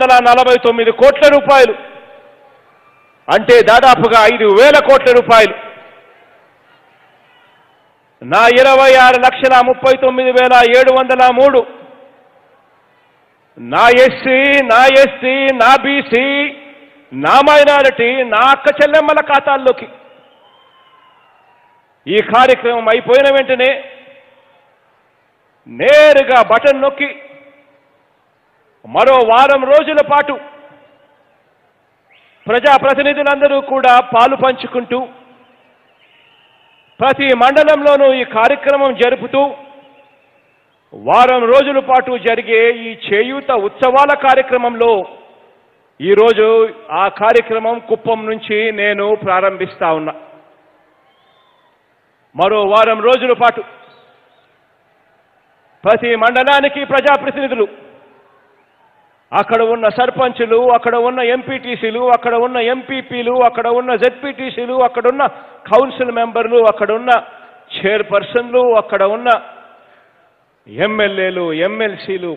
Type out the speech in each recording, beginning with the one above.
వందల నలభై తొమ్మిది కోట్ల రూపాయలు అంటే దాదాపుగా ఐదు వేల కోట్ల రూపాయలు నా ఇరవై ఆరు లక్షల ముప్పై తొమ్మిది వేల ఏడు వందల మూడు నా ఎస్సీ నా ఎస్టీ నా బీసీ నా మైనారిటీ నా అక్క చెల్లెమ్మల ఖాతాల్లోకి ఈ కార్యక్రమం అయిపోయిన వెంటనే నేరుగా బటన్ నొక్కి మరో వారం రోజుల పాటు ప్రజాప్రతినిధులందరూ కూడా పాలు పంచుకుంటూ ప్రతి మండలంలోనూ ఈ కార్యక్రమం జరుపుతూ వారం రోజుల పాటు జరిగే ఈ చేయూత ఉత్సవాల కార్యక్రమంలో ఈరోజు ఆ కార్యక్రమం కుప్పం నుంచి నేను ప్రారంభిస్తా ఉన్నా మరో వారం రోజుల పాటు ప్రతి మండలానికి ప్రజాప్రతినిధులు అక్కడ ఉన్న సర్పంచులు అక్కడ ఉన్న ఎంపీటీసీలు అక్కడ ఉన్న ఎంపీపీలు అక్కడ ఉన్న జెడ్పీటీసీలు అక్కడ ఉన్న కౌన్సిల్ మెంబర్లు అక్కడ ఉన్న చైర్పర్సన్లు అక్కడ ఉన్న ఎమ్మెల్యేలు ఎమ్మెల్సీలు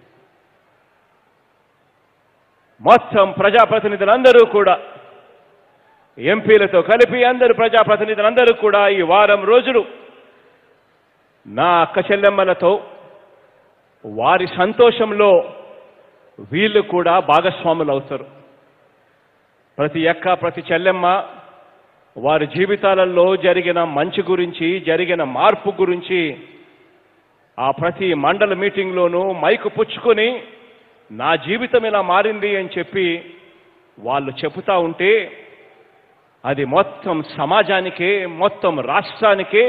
మొత్తం ప్రజాప్రతినిధులందరూ కూడా ఎంపీలతో కలిపి అందరు ప్రజాప్రతినిధులందరూ కూడా ఈ వారం రోజులు నా అక్క చెల్లెమ్మలతో వారి సంతోషంలో వీళ్ళు కూడా భాగస్వాములు అవుతారు ప్రతి అక్క ప్రతి చెల్లెమ్మ వారి జీవితాలలో జరిగిన మంచి గురించి జరిగిన మార్పు గురించి ఆ ప్రతి మండల మీటింగ్లోనూ మైకు పుచ్చుకొని నా జీవితం ఇలా మారింది అని చెప్పి వాళ్ళు చెబుతా ఉంటే అది మొత్తం సమాజానికే మొత్తం రాష్ట్రానికే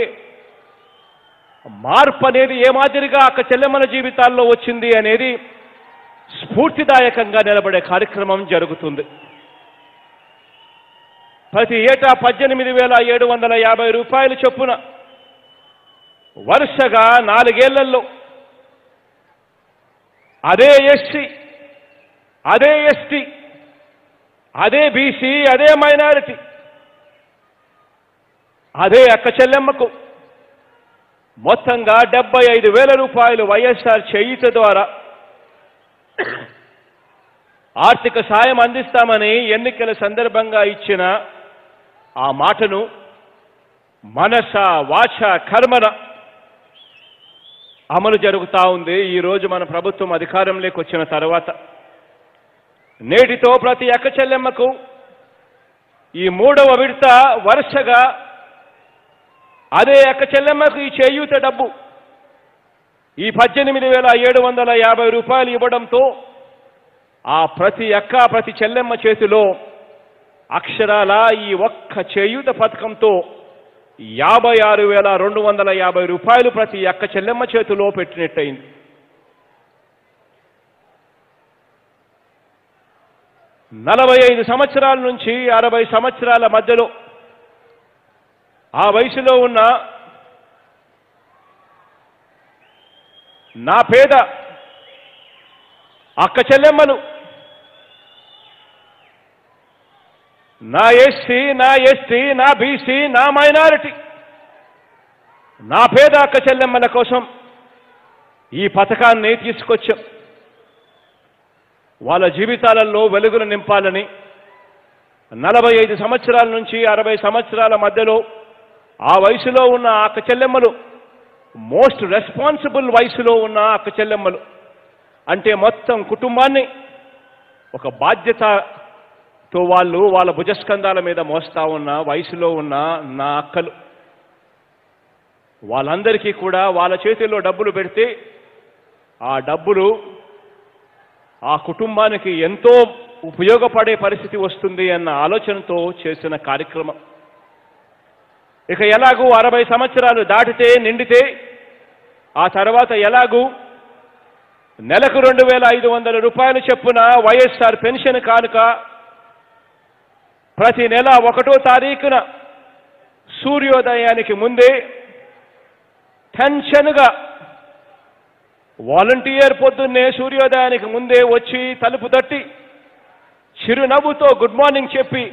మార్పు అనేది ఏ మాదిరిగా అక్క చెల్లెమ్మల జీవితాల్లో వచ్చింది అనేది స్ఫూర్తిదాయకంగా నిలబడే కార్యక్రమం జరుగుతుంది ప్రతి ఏటా పద్దెనిమిది వేల ఏడు వందల యాభై రూపాయలు చొప్పున వరుసగా నాలుగేళ్లలో అదే ఎస్సీ అదే ఎస్టీ అదే బీసీ అదే మైనారిటీ అదే అక్క చెల్లెమ్మకు మొత్తంగా డెబ్బై ఐదు వేల రూపాయలు వైఎస్ఆర్ చేయుత ద్వారా ఆర్థిక సాయం అందిస్తామని ఎన్నికల సందర్భంగా ఇచ్చిన ఆ మాటను మనస వాచ కర్మన అమలు జరుగుతా ఉంది ఈరోజు మన ప్రభుత్వం అధికారంలోకి వచ్చిన తర్వాత నేటితో ప్రతి అక్క చెల్లెమ్మకు ఈ మూడవ విడత వరుసగా అదే అక్క చెల్లెమ్మకు ఈ చేయూత డబ్బు ఈ పద్దెనిమిది వేల ఏడు వందల యాభై రూపాయలు ఇవ్వడంతో ఆ ప్రతి అక్క ప్రతి చెల్లెమ్మ చేతిలో అక్షరాల ఈ ఒక్క చేయూత పథకంతో యాభై ఆరు వేల రెండు వందల యాభై రూపాయలు ప్రతి అక్క చెల్లెమ్మ చేతిలో పెట్టినట్టయింది నలభై ఐదు సంవత్సరాల నుంచి అరవై సంవత్సరాల మధ్యలో ఆ వయసులో ఉన్న నా పేద అక్క చెల్లెమ్మలు నా ఎస్సీ నా ఎస్టీ నా బీసీ నా మైనారిటీ నా పేద అక్క చెల్లెమ్మల కోసం ఈ పథకాన్ని తీసుకొచ్చాం వాళ్ళ జీవితాలలో వెలుగులు నింపాలని నలభై ఐదు సంవత్సరాల నుంచి అరవై సంవత్సరాల మధ్యలో ఆ వయసులో ఉన్న అక్క చెల్లెమ్మలు మోస్ట్ రెస్పాన్సిబుల్ వయసులో ఉన్న అక్క చెల్లెమ్మలు అంటే మొత్తం కుటుంబాన్ని ఒక బాధ్యతతో వాళ్ళు వాళ్ళ భుజస్కంధాల మీద మోస్తా ఉన్న వయసులో ఉన్న నా అక్కలు వాళ్ళందరికీ కూడా వాళ్ళ చేతిలో డబ్బులు పెడితే ఆ డబ్బులు ఆ కుటుంబానికి ఎంతో ఉపయోగపడే పరిస్థితి వస్తుంది అన్న ఆలోచనతో చేసిన కార్యక్రమం ఇక ఎలాగూ అరవై సంవత్సరాలు దాటితే నిండితే ఆ తర్వాత ఎలాగూ నెలకు రెండు వేల ఐదు వందల రూపాయలు చెప్పున వైఎస్ఆర్ పెన్షన్ కానుక ప్రతి నెల ఒకటో తారీఖున సూర్యోదయానికి ముందే టెన్షన్గా వాలంటీర్ పొద్దున్నే సూర్యోదయానికి ముందే వచ్చి తలుపు తట్టి చిరునవ్వుతో గుడ్ మార్నింగ్ చెప్పి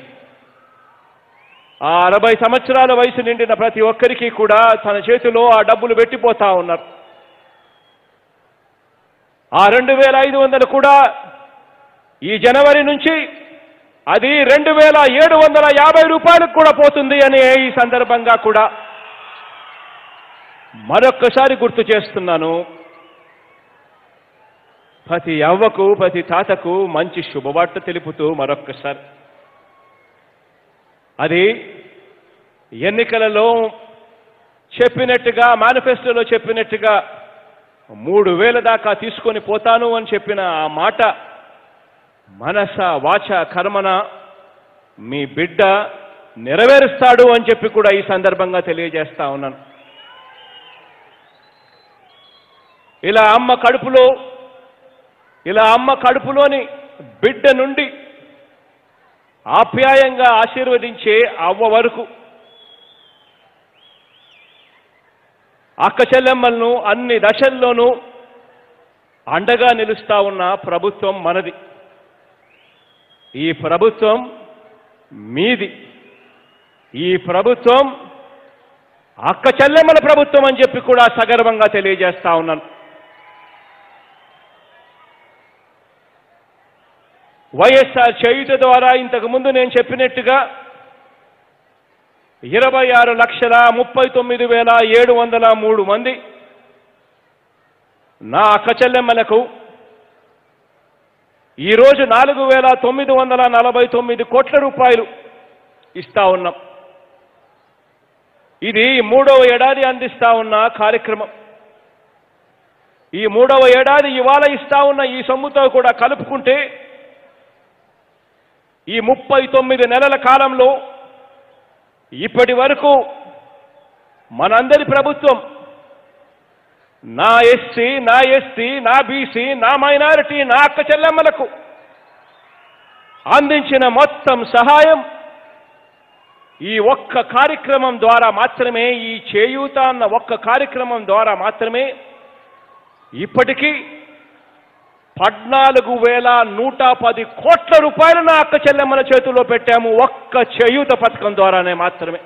ఆ అరవై సంవత్సరాల వయసు నిండిన ప్రతి ఒక్కరికి కూడా తన చేతిలో ఆ డబ్బులు పెట్టిపోతా ఉన్నారు ఆ రెండు వేల ఐదు వందలు కూడా ఈ జనవరి నుంచి అది రెండు వేల ఏడు వందల యాభై రూపాయలకు కూడా పోతుంది అని ఈ సందర్భంగా కూడా మరొక్కసారి గుర్తు చేస్తున్నాను ప్రతి అవ్వకు ప్రతి తాతకు మంచి శుభవార్త తెలుపుతూ మరొక్కసారి అది ఎన్నికలలో చెప్పినట్టుగా మేనిఫెస్టోలో చెప్పినట్టుగా మూడు వేల దాకా తీసుకొని పోతాను అని చెప్పిన ఆ మాట మనస వాచ కర్మన మీ బిడ్డ నెరవేరుస్తాడు అని చెప్పి కూడా ఈ సందర్భంగా తెలియజేస్తా ఉన్నాను ఇలా అమ్మ కడుపులో ఇలా అమ్మ కడుపులోని బిడ్డ నుండి ఆప్యాయంగా ఆశీర్వదించే అవ్వ వరకు అక్క చెల్లెమ్మలను అన్ని దశల్లోనూ అండగా నిలుస్తా ఉన్న ప్రభుత్వం మనది ఈ ప్రభుత్వం మీది ఈ ప్రభుత్వం అక్క చెల్లెమ్మల ప్రభుత్వం అని చెప్పి కూడా సగర్వంగా తెలియజేస్తా ఉన్నాను వైఎస్ఆర్ చేయుత ద్వారా ఇంతకు ముందు నేను చెప్పినట్టుగా ఇరవై ఆరు లక్షల ముప్పై తొమ్మిది వేల ఏడు వందల మూడు మంది నా అక్క చెల్లెమ్మలకు ఈరోజు నాలుగు వేల తొమ్మిది వందల నలభై తొమ్మిది కోట్ల రూపాయలు ఇస్తా ఉన్నాం ఇది మూడవ ఏడాది అందిస్తా ఉన్న కార్యక్రమం ఈ మూడవ ఏడాది ఇవాళ ఇస్తా ఉన్న ఈ సొమ్ముతో కూడా కలుపుకుంటే ఈ ముప్పై తొమ్మిది నెలల కాలంలో ఇప్పటి వరకు మనందరి ప్రభుత్వం నా ఎస్సీ నా ఎస్టీ నా బీసీ నా మైనారిటీ నా అక్క చెల్లెమ్మలకు అందించిన మొత్తం సహాయం ఈ ఒక్క కార్యక్రమం ద్వారా మాత్రమే ఈ చేయూత అన్న ఒక్క కార్యక్రమం ద్వారా మాత్రమే ఇప్పటికీ పద్నాలుగు వేల నూట పది కోట్ల రూపాయలు నా అక్క చెల్లెమ్మల చేతుల్లో పెట్టాము ఒక్క చేయూత పథకం ద్వారానే మాత్రమే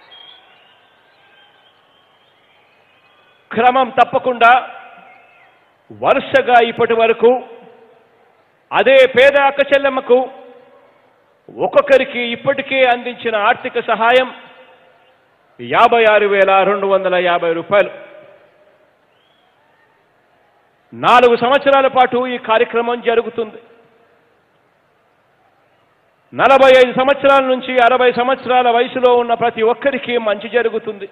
క్రమం తప్పకుండా వరుసగా ఇప్పటి వరకు అదే పేద అక్క చెల్లెమ్మకు ఒక్కొక్కరికి ఇప్పటికే అందించిన ఆర్థిక సహాయం యాభై ఆరు వేల రెండు వందల యాభై రూపాయలు నాలుగు సంవత్సరాల పాటు ఈ కార్యక్రమం జరుగుతుంది నలభై ఐదు సంవత్సరాల నుంచి అరవై సంవత్సరాల వయసులో ఉన్న ప్రతి ఒక్కరికి మంచి జరుగుతుంది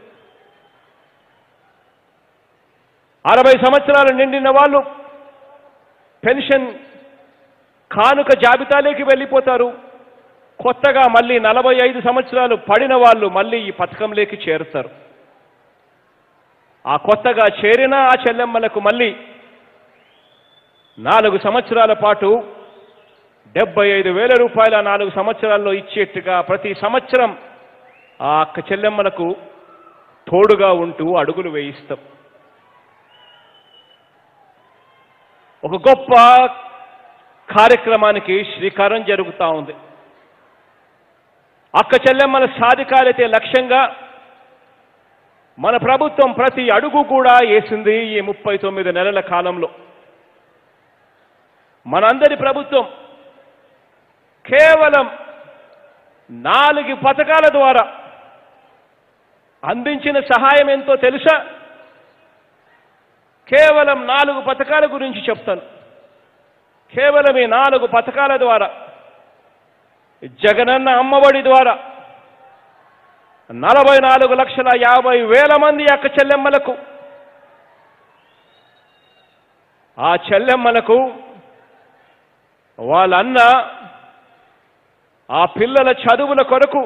అరవై సంవత్సరాలు నిండిన వాళ్ళు పెన్షన్ కానుక జాబితాలోకి వెళ్ళిపోతారు కొత్తగా మళ్ళీ నలభై ఐదు సంవత్సరాలు పడిన వాళ్ళు మళ్ళీ ఈ పథకంలోకి చేరుతారు ఆ కొత్తగా చేరిన ఆ చెల్లెమ్మలకు మళ్ళీ నాలుగు సంవత్సరాల పాటు డెబ్బై ఐదు వేల రూపాయల నాలుగు సంవత్సరాల్లో ఇచ్చేట్టుగా ప్రతి సంవత్సరం ఆ అక్క చెల్లెమ్మలకు తోడుగా ఉంటూ అడుగులు వేయిస్తాం ఒక గొప్ప కార్యక్రమానికి శ్రీకారం జరుగుతూ ఉంది అక్క చెల్లెమ్మల సాధికారితే లక్ష్యంగా మన ప్రభుత్వం ప్రతి అడుగు కూడా వేసింది ఈ ముప్పై తొమ్మిది నెలల కాలంలో మనందరి ప్రభుత్వం కేవలం నాలుగు పథకాల ద్వారా అందించిన సహాయం ఎంతో తెలుసా కేవలం నాలుగు పథకాల గురించి చెప్తాను కేవలం ఈ నాలుగు పథకాల ద్వారా జగనన్న అమ్మఒడి ద్వారా నలభై నాలుగు లక్షల యాభై వేల మంది అక్క చెల్లెమ్మలకు ఆ చెల్లెమ్మలకు వాళ్ళన్న ఆ పిల్లల చదువుల కొరకు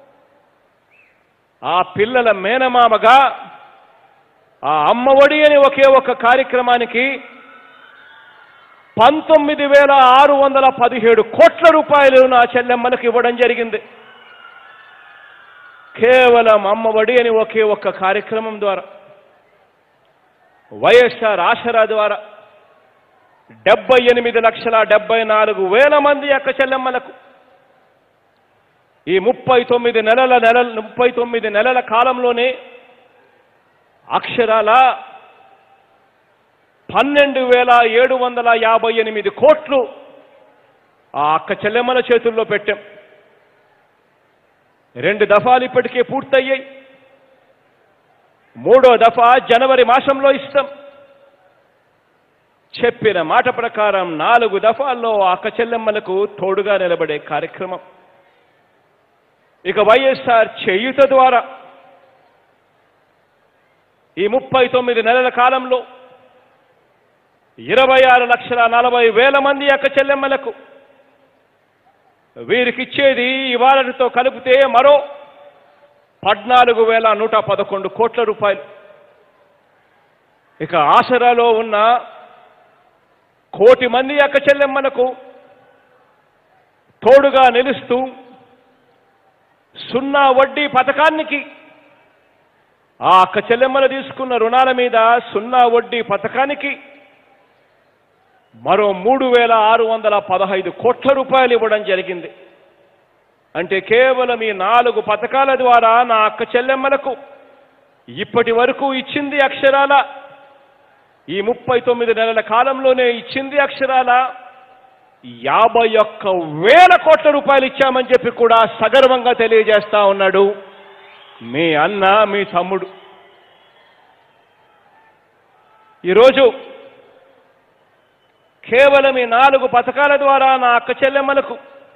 ఆ పిల్లల మేనమామగా ఆ అమ్మఒడి అని ఒకే ఒక కార్యక్రమానికి పంతొమ్మిది వేల ఆరు వందల పదిహేడు కోట్ల రూపాయలు నా చెల్లెమ్మలకు ఇవ్వడం జరిగింది కేవలం అమ్మఒడి అని ఒకే ఒక్క కార్యక్రమం ద్వారా వైఎస్ఆర్ ఆసరా ద్వారా డెబ్బై ఎనిమిది లక్షల డెబ్బై నాలుగు వేల మంది అక్క చెల్లెమ్మలకు ఈ ముప్పై తొమ్మిది నెలల నెలల ముప్పై తొమ్మిది నెలల కాలంలోనే అక్షరాల పన్నెండు వేల ఏడు వందల యాభై ఎనిమిది కోట్లు ఆ అక్క చెల్లెమ్మల చేతుల్లో పెట్టాం రెండు దఫాలు ఇప్పటికే పూర్తయ్యాయి మూడో దఫా జనవరి మాసంలో ఇస్తాం చెప్పిన మాట ప్రకారం నాలుగు దఫాల్లో ఆ అక్క చెల్లెమ్మలకు తోడుగా నిలబడే కార్యక్రమం ఇక వైఎస్ఆర్ చేయుత ద్వారా ఈ ముప్పై తొమ్మిది నెలల కాలంలో ఇరవై ఆరు లక్షల నలభై వేల మంది అక్క చెల్లెమ్మలకు వీరికిచ్చేది ఇవాళతో కలిపితే మరో పద్నాలుగు వేల నూట పదకొండు కోట్ల రూపాయలు ఇక ఆసరాలో ఉన్న కోటి మంది అక్క చెల్లెమ్మలకు తోడుగా నిలుస్తూ సున్నా వడ్డీ పథకానికి ఆ అక్క చెల్లెమ్మలు తీసుకున్న రుణాల మీద సున్నా వడ్డీ పథకానికి మరో మూడు వేల ఆరు వందల పదహైదు కోట్ల రూపాయలు ఇవ్వడం జరిగింది అంటే కేవలం ఈ నాలుగు పథకాల ద్వారా నా అక్క చెల్లెమ్మలకు ఇప్పటి వరకు ఇచ్చింది అక్షరాల ఈ ముప్పై తొమ్మిది నెలల కాలంలోనే ఇచ్చింది అక్షరాల యాభై ఒక్క వేల కోట్ల రూపాయలు ఇచ్చామని చెప్పి కూడా సగర్వంగా తెలియజేస్తా ఉన్నాడు మీ అన్న మీ తమ్ముడు ఈరోజు కేవలం ఈ నాలుగు పథకాల ద్వారా నా అక్క చెల్లెమ్మలకు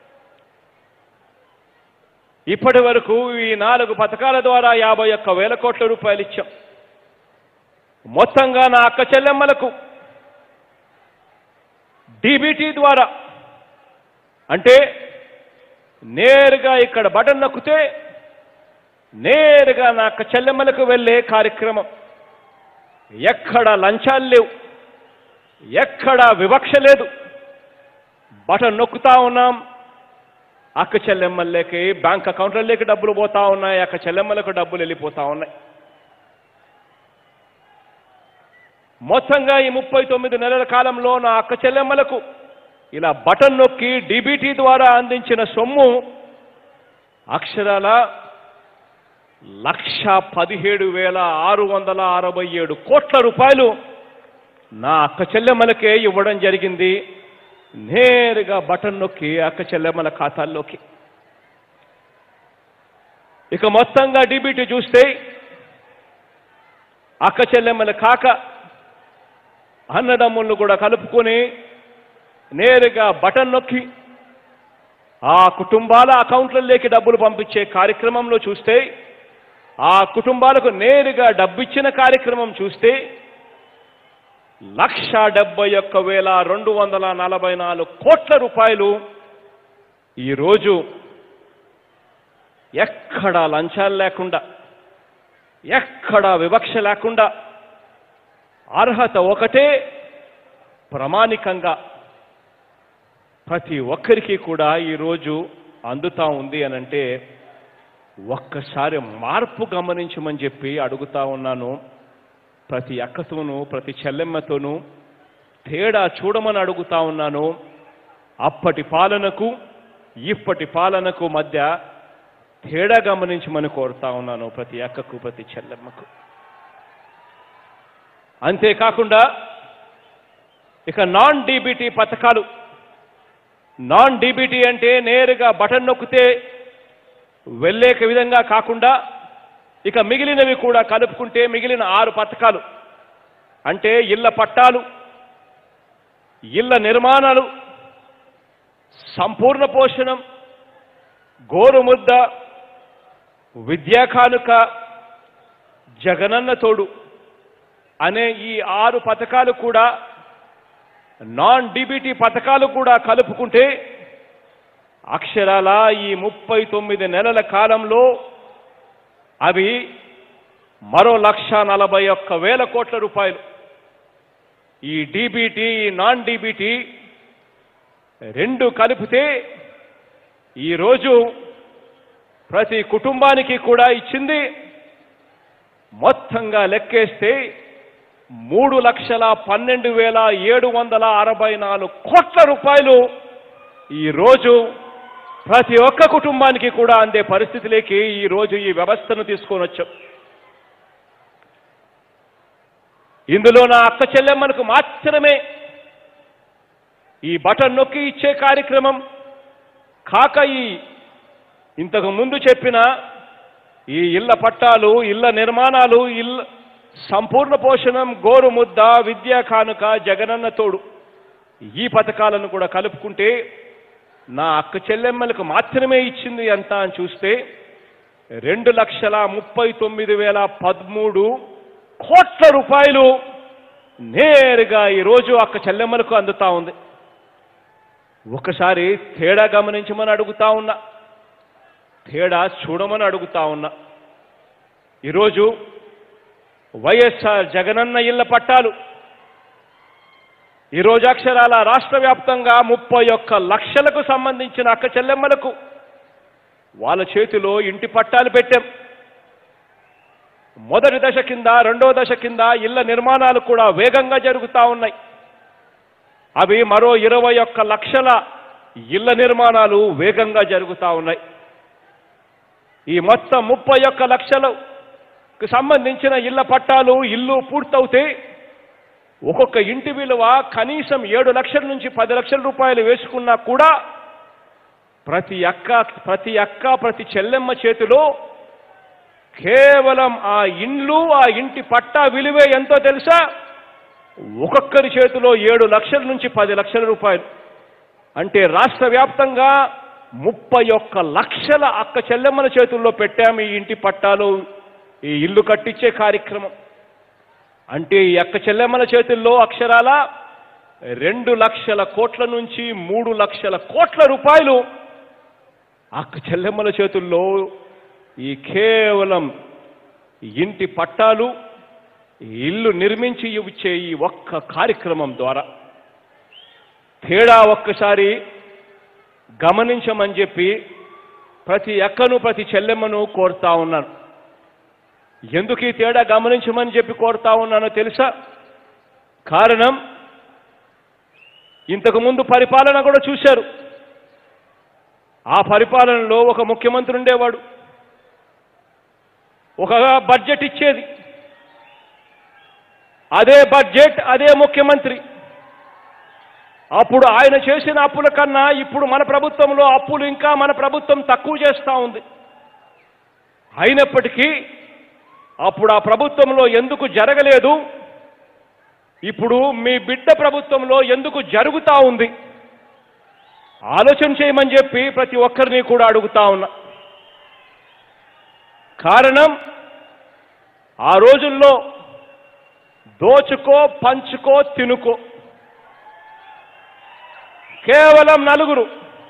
ఇప్పటి వరకు ఈ నాలుగు పథకాల ద్వారా యాభై ఒక్క వేల కోట్ల రూపాయలు ఇచ్చాం మొత్తంగా నా అక్క చెల్లెమ్మలకు డీబీటీ ద్వారా అంటే నేరుగా ఇక్కడ బటన్ నొక్కితే నేరుగా నా అక్క చెల్లెమ్మలకు వెళ్ళే కార్యక్రమం ఎక్కడ లంచాలు లేవు ఎక్కడ వివక్ష లేదు బటన్ నొక్కుతా ఉన్నాం అక్క చెల్లెమ్మలకి బ్యాంక్ అకౌంట్లలోకి డబ్బులు పోతా ఉన్నాయి అక్క చెల్లెమ్మలకు డబ్బులు వెళ్ళిపోతా ఉన్నాయి మొత్తంగా ఈ ముప్పై తొమ్మిది నెలల కాలంలో నా అక్క చెల్లెమ్మలకు ఇలా బటన్ నొక్కి డీబీటీ ద్వారా అందించిన సొమ్ము అక్షరాల లక్ష పదిహేడు వేల ఆరు వందల అరవై ఏడు కోట్ల రూపాయలు నా అక్క చెల్లెమ్మలకే ఇవ్వడం జరిగింది నేరుగా బటన్ నొక్కి అక్క చెల్లెమ్మల ఖాతాల్లోకి ఇక మొత్తంగా డీబీటీ చూస్తే అక్క చెల్లెమ్మల కాక అన్నదమ్ములను కూడా కలుపుకొని నేరుగా బటన్ నొక్కి ఆ కుటుంబాల అకౌంట్లలోకి డబ్బులు పంపించే కార్యక్రమంలో చూస్తే ఆ కుటుంబాలకు నేరుగా డబ్బిచ్చిన కార్యక్రమం చూస్తే లక్ష డెబ్బై ఒక్క వేల రెండు వందల నలభై నాలుగు కోట్ల రూపాయలు ఈరోజు ఎక్కడ లంచాలు లేకుండా ఎక్కడ వివక్ష లేకుండా అర్హత ఒకటే ప్రామాణికంగా ప్రతి ఒక్కరికి కూడా ఈరోజు అందుతా ఉంది అనంటే ఒక్కసారి మార్పు గమనించమని చెప్పి అడుగుతా ఉన్నాను ప్రతి అక్కతోనూ ప్రతి చెల్లెమ్మతోనూ తేడా చూడమని అడుగుతా ఉన్నాను అప్పటి పాలనకు ఇప్పటి పాలనకు మధ్య తేడా గమనించమని కోరుతా ఉన్నాను ప్రతి అక్కకు ప్రతి చెల్లెమ్మకు అంతేకాకుండా ఇక నాన్ డీబీటీ పథకాలు నాన్ డీబీటీ అంటే నేరుగా బటన్ నొక్కితే వెళ్ళేక విధంగా కాకుండా ఇక మిగిలినవి కూడా కలుపుకుంటే మిగిలిన ఆరు పథకాలు అంటే ఇళ్ల పట్టాలు ఇళ్ల నిర్మాణాలు సంపూర్ణ పోషణం గోరుముద్ద విద్యా కానుక జగనన్న తోడు అనే ఈ ఆరు పథకాలు కూడా నాన్ డీబీటీ పథకాలు కూడా కలుపుకుంటే అక్షరాల ఈ ముప్పై తొమ్మిది నెలల కాలంలో అవి మరో లక్ష నలభై ఒక్క వేల కోట్ల రూపాయలు ఈ డీబీటీ ఈ నాన్ డీబీటీ రెండు కలిపితే ఈరోజు ప్రతి కుటుంబానికి కూడా ఇచ్చింది మొత్తంగా లెక్కేస్తే మూడు లక్షల పన్నెండు వేల ఏడు వందల అరవై నాలుగు కోట్ల రూపాయలు ఈరోజు ప్రతి ఒక్క కుటుంబానికి కూడా అందే పరిస్థితిలోకి ఈ రోజు ఈ వ్యవస్థను తీసుకొని వచ్చాం ఇందులో నా అక్క చెల్లెమ్మలకు మాత్రమే ఈ బటన్ నొక్కి ఇచ్చే కార్యక్రమం కాక ఈ ఇంతకు ముందు చెప్పిన ఈ ఇళ్ల పట్టాలు ఇళ్ల నిర్మాణాలు ఇళ్ళ సంపూర్ణ పోషణం గోరు ముద్ద విద్యా కానుక జగనన్న తోడు ఈ పథకాలను కూడా కలుపుకుంటే నా అక్క చెల్లెమ్మలకు మాత్రమే ఇచ్చింది ఎంత అని చూస్తే రెండు లక్షల ముప్పై తొమ్మిది వేల పదమూడు కోట్ల రూపాయలు నేరుగా ఈరోజు అక్క చెల్లెమ్మలకు అందుతా ఉంది ఒకసారి తేడా గమనించమని అడుగుతా ఉన్నా తేడా చూడమని అడుగుతా ఉన్నా ఈరోజు వైఎస్ఆర్ జగనన్న ఇళ్ల పట్టాలు ఈరోజు అక్షరాల రాష్ట్ర వ్యాప్తంగా ముప్పై ఒక్క లక్షలకు సంబంధించిన అక్క చెల్లెమ్మలకు వాళ్ళ చేతిలో ఇంటి పట్టాలు పెట్టాం మొదటి దశ కింద రెండో దశ కింద ఇళ్ల నిర్మాణాలు కూడా వేగంగా జరుగుతూ ఉన్నాయి అవి మరో ఇరవై ఒక్క లక్షల ఇళ్ల నిర్మాణాలు వేగంగా జరుగుతూ ఉన్నాయి ఈ మొత్తం ముప్పై ఒక్క లక్షలకు సంబంధించిన ఇళ్ల పట్టాలు ఇల్లు పూర్తవుతే ఒక్కొక్క ఇంటి విలువ కనీసం ఏడు లక్షల నుంచి పది లక్షల రూపాయలు వేసుకున్నా కూడా ప్రతి అక్క ప్రతి అక్క ప్రతి చెల్లెమ్మ చేతిలో కేవలం ఆ ఇండ్లు ఆ ఇంటి పట్టా విలువే ఎంతో తెలుసా ఒక్కొక్కరి చేతిలో ఏడు లక్షల నుంచి పది లక్షల రూపాయలు అంటే రాష్ట్ర వ్యాప్తంగా ముప్పై ఒక్క లక్షల అక్క చెల్లెమ్మల చేతుల్లో పెట్టాము ఈ ఇంటి పట్టాలు ఈ ఇల్లు కట్టించే కార్యక్రమం అంటే ఈ అక్క చెల్లెమ్మల చేతుల్లో అక్షరాల రెండు లక్షల కోట్ల నుంచి మూడు లక్షల కోట్ల రూపాయలు అక్క చెల్లెమ్మల చేతుల్లో ఈ కేవలం ఇంటి పట్టాలు ఇల్లు నిర్మించి ఇచ్చే ఈ ఒక్క కార్యక్రమం ద్వారా తేడా ఒక్కసారి గమనించమని చెప్పి ప్రతి అక్కను ప్రతి చెల్లెమ్మను కోరుతా ఉన్నాను ఎందుకు ఈ తేడా గమనించమని చెప్పి కోరుతా ఉన్నానో తెలుసా కారణం ఇంతకు ముందు పరిపాలన కూడా చూశారు ఆ పరిపాలనలో ఒక ముఖ్యమంత్రి ఉండేవాడు ఒక బడ్జెట్ ఇచ్చేది అదే బడ్జెట్ అదే ముఖ్యమంత్రి అప్పుడు ఆయన చేసిన అప్పుల కన్నా ఇప్పుడు మన ప్రభుత్వంలో అప్పులు ఇంకా మన ప్రభుత్వం తక్కువ చేస్తూ ఉంది అయినప్పటికీ అప్పుడు ఆ ప్రభుత్వంలో ఎందుకు జరగలేదు ఇప్పుడు మీ బిడ్డ ప్రభుత్వంలో ఎందుకు జరుగుతా ఉంది ఆలోచన చేయమని చెప్పి ప్రతి ఒక్కరిని కూడా అడుగుతా ఉన్నా కారణం ఆ రోజుల్లో దోచుకో పంచుకో తినుకో కేవలం నలుగురు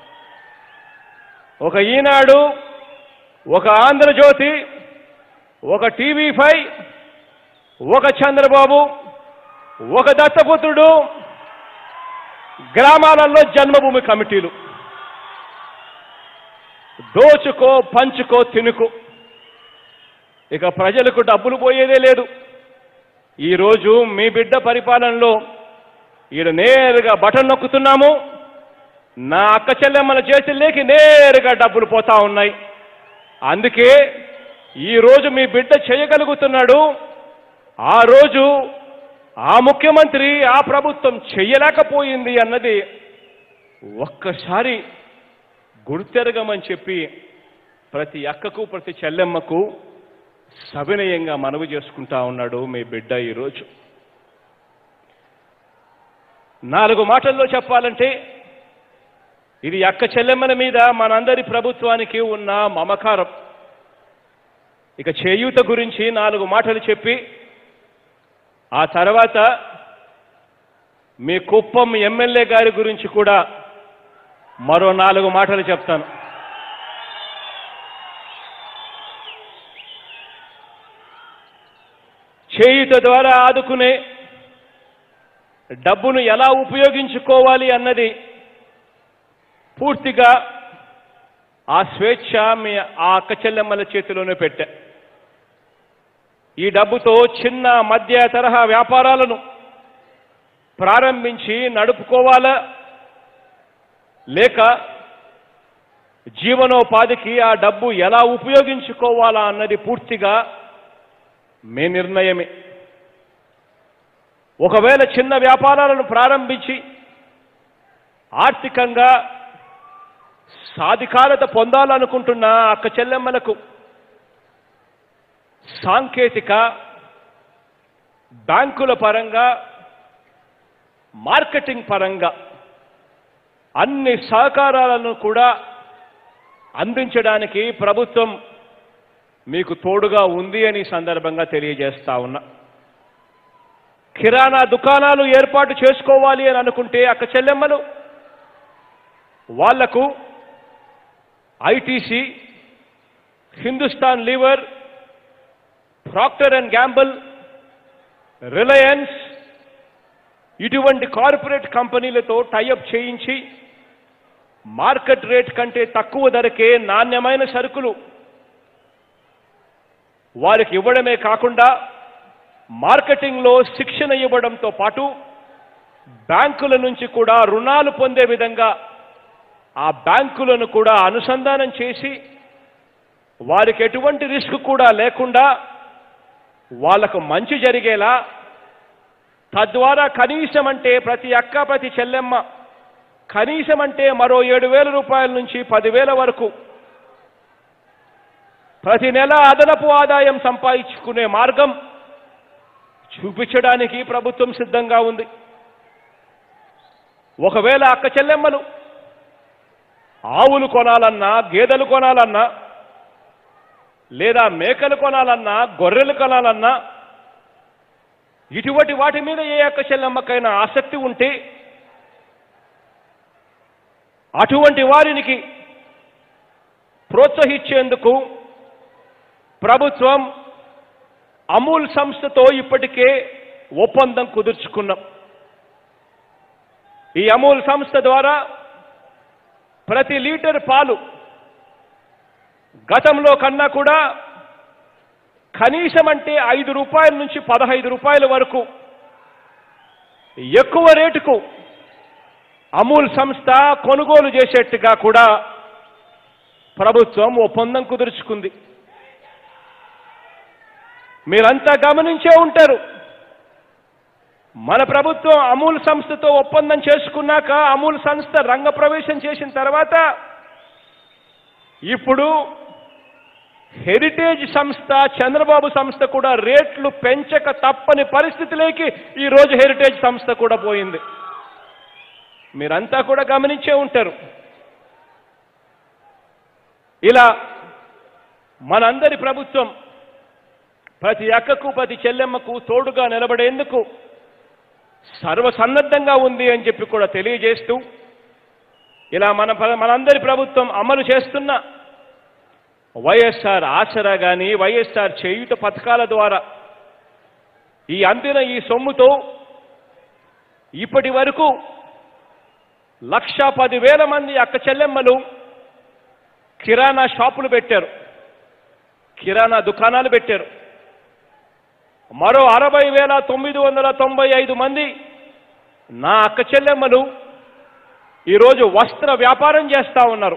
ఒక ఈనాడు ఒక ఆంధ్రజ్యోతి ఒక టీవీ ఫైవ్ ఒక చంద్రబాబు ఒక దత్తపుత్రుడు గ్రామాలలో జన్మభూమి కమిటీలు దోచుకో పంచుకో తినుకో ఇక ప్రజలకు డబ్బులు పోయేదే లేదు ఈరోజు మీ బిడ్డ పరిపాలనలో ఈడ నేరుగా బటన్ నొక్కుతున్నాము నా అక్క చెల్లెమ్మల చేతుల్లోకి నేరుగా డబ్బులు పోతా ఉన్నాయి అందుకే ఈరోజు మీ బిడ్డ చేయగలుగుతున్నాడు ఆ రోజు ఆ ముఖ్యమంత్రి ఆ ప్రభుత్వం చెయ్యలేకపోయింది అన్నది ఒక్కసారి గుర్తెరగమని చెప్పి ప్రతి అక్కకు ప్రతి చెల్లెమ్మకు సవినయంగా మనవి చేసుకుంటా ఉన్నాడు మీ బిడ్డ ఈరోజు నాలుగు మాటల్లో చెప్పాలంటే ఇది అక్క చెల్లెమ్మల మీద మనందరి ప్రభుత్వానికి ఉన్న మమకారం ఇక చేయూత గురించి నాలుగు మాటలు చెప్పి ఆ తర్వాత మీ కుప్పం ఎమ్మెల్యే గారి గురించి కూడా మరో నాలుగు మాటలు చెప్తాను చేయుత ద్వారా ఆదుకునే డబ్బును ఎలా ఉపయోగించుకోవాలి అన్నది పూర్తిగా ఆ స్వేచ్ఛ మీ ఆ అక్క చెల్లెమ్మల చేతిలోనే పెట్టా ఈ డబ్బుతో చిన్న మధ్య తరహా వ్యాపారాలను ప్రారంభించి నడుపుకోవాలా లేక జీవనోపాధికి ఆ డబ్బు ఎలా ఉపయోగించుకోవాలా అన్నది పూర్తిగా మీ నిర్ణయమే ఒకవేళ చిన్న వ్యాపారాలను ప్రారంభించి ఆర్థికంగా సాధికారత పొందాలనుకుంటున్న అక్క చెల్లెమ్మలకు సాంకేతిక బ్యాంకుల పరంగా మార్కెటింగ్ పరంగా అన్ని సహకారాలను కూడా అందించడానికి ప్రభుత్వం మీకు తోడుగా ఉంది అని ఈ సందర్భంగా తెలియజేస్తా ఉన్నా కిరాణా దుకాణాలు ఏర్పాటు చేసుకోవాలి అని అనుకుంటే అక్క చెల్లెమ్మలు వాళ్లకు ITC Hindustan Lever Procter and Gamble Reliance ఇటువంటి కార్పొరేట్ కంపెనీలతో టైఅప్ చేయించి మార్కెట్ రేట్ కంటే తక్కువ ధరకే నాణ్యమైన సరుకులు వారికి ఇవ్వడమే కాకుండా మార్కెటింగ్లో శిక్షణ ఇవ్వడంతో పాటు బ్యాంకుల నుంచి కూడా రుణాలు పొందే విధంగా ఆ బ్యాంకులను కూడా అనుసంధానం చేసి వారికి ఎటువంటి రిస్క్ కూడా లేకుండా వాళ్లకు మంచి జరిగేలా తద్వారా కనీసం అంటే ప్రతి అక్క ప్రతి చెల్లెమ్మ కనీసం అంటే మరో ఏడు వేల రూపాయల నుంచి పదివేల వరకు ప్రతి నెల అదనపు ఆదాయం సంపాదించుకునే మార్గం చూపించడానికి ప్రభుత్వం సిద్ధంగా ఉంది ఒకవేళ అక్క చెల్లెమ్మలు ఆవులు కొనాలన్నా గేదెలు కొనాలన్నా లేదా మేకలు కొనాలన్నా గొర్రెలు కొనాలన్నా ఇటువంటి వాటి మీద ఏ అక్క చెల్లెమ్మకైనా ఆసక్తి ఉంటే అటువంటి వారికి ప్రోత్సహించేందుకు ప్రభుత్వం అమూల్ సంస్థతో ఇప్పటికే ఒప్పందం కుదుర్చుకున్నాం ఈ అమూల్ సంస్థ ద్వారా ప్రతి లీటర్ పాలు గతంలో కన్నా కూడా కనీసం అంటే ఐదు రూపాయల నుంచి పదహైదు రూపాయల వరకు ఎక్కువ రేటుకు అమూల్ సంస్థ కొనుగోలు చేసేట్టుగా కూడా ప్రభుత్వం ఒప్పందం కుదుర్చుకుంది మీరంతా గమనించే ఉంటారు మన ప్రభుత్వం అమూల్ సంస్థతో ఒప్పందం చేసుకున్నాక అమూల్ సంస్థ రంగప్రవేశం చేసిన తర్వాత ఇప్పుడు హెరిటేజ్ సంస్థ చంద్రబాబు సంస్థ కూడా రేట్లు పెంచక తప్పని పరిస్థితిలోకి ఈ రోజు హెరిటేజ్ సంస్థ కూడా పోయింది మీరంతా కూడా గమనించే ఉంటారు ఇలా మనందరి ప్రభుత్వం ప్రతి అక్కకు ప్రతి చెల్లెమ్మకు తోడుగా నిలబడేందుకు సర్వసన్నద్ధంగా ఉంది అని చెప్పి కూడా తెలియజేస్తూ ఇలా మన ప్ర- మనందరి ప్రభుత్వం అమలు చేస్తున్న వైఎస్ఆర్ ఆసరా కానీ వైఎస్ఆర్ చేయుట పథకాల ద్వారా ఈ అందిన ఈ సొమ్ముతో ఇప్పటి వరకు లక్ష పదివేల మంది అక్క చెల్లెమ్మలు కిరాణా షాపులు పెట్టారు కిరాణా దుకాణాలు పెట్టారు మరో అరవై వేల తొమ్మిది వందల తొంభై ఐదు మంది నా అక్క చెల్లెమ్మలు ఈరోజు వస్త్ర వ్యాపారం చేస్తా ఉన్నారు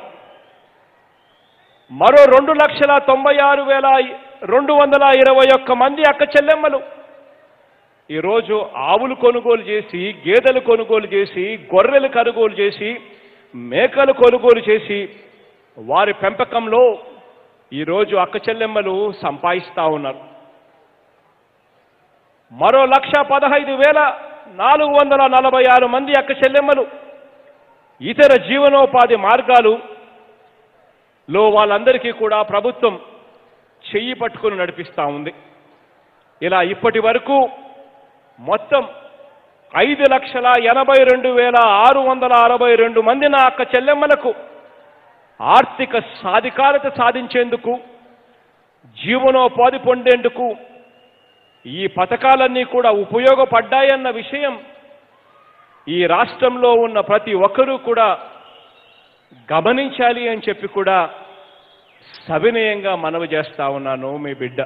మరో రెండు లక్షల తొంభై ఆరు వేల రెండు వందల ఇరవై ఒక్క మంది అక్క చెల్లెమ్మలు ఈరోజు ఆవులు కొనుగోలు చేసి గేదెలు కొనుగోలు చేసి గొర్రెలు కొనుగోలు చేసి మేకలు కొనుగోలు చేసి వారి పెంపకంలో ఈరోజు అక్క చెల్లెమ్మలు సంపాదిస్తా ఉన్నారు మరో లక్ష పదహైదు వేల నాలుగు వందల నలభై ఆరు మంది అక్క చెల్లెమ్మలు ఇతర జీవనోపాధి మార్గాలు లో వాళ్ళందరికీ కూడా ప్రభుత్వం చెయ్యి పట్టుకుని నడిపిస్తా ఉంది ఇలా ఇప్పటి వరకు మొత్తం ఐదు లక్షల ఎనభై రెండు వేల ఆరు వందల అరవై రెండు మంది నా అక్క చెల్లెమ్మలకు ఆర్థిక సాధికారత సాధించేందుకు జీవనోపాధి పొందేందుకు ఈ పథకాలన్నీ కూడా ఉపయోగపడ్డాయన్న విషయం ఈ రాష్ట్రంలో ఉన్న ప్రతి ఒక్కరూ కూడా గమనించాలి అని చెప్పి కూడా సవినయంగా మనవి చేస్తా ఉన్నాను మీ బిడ్డ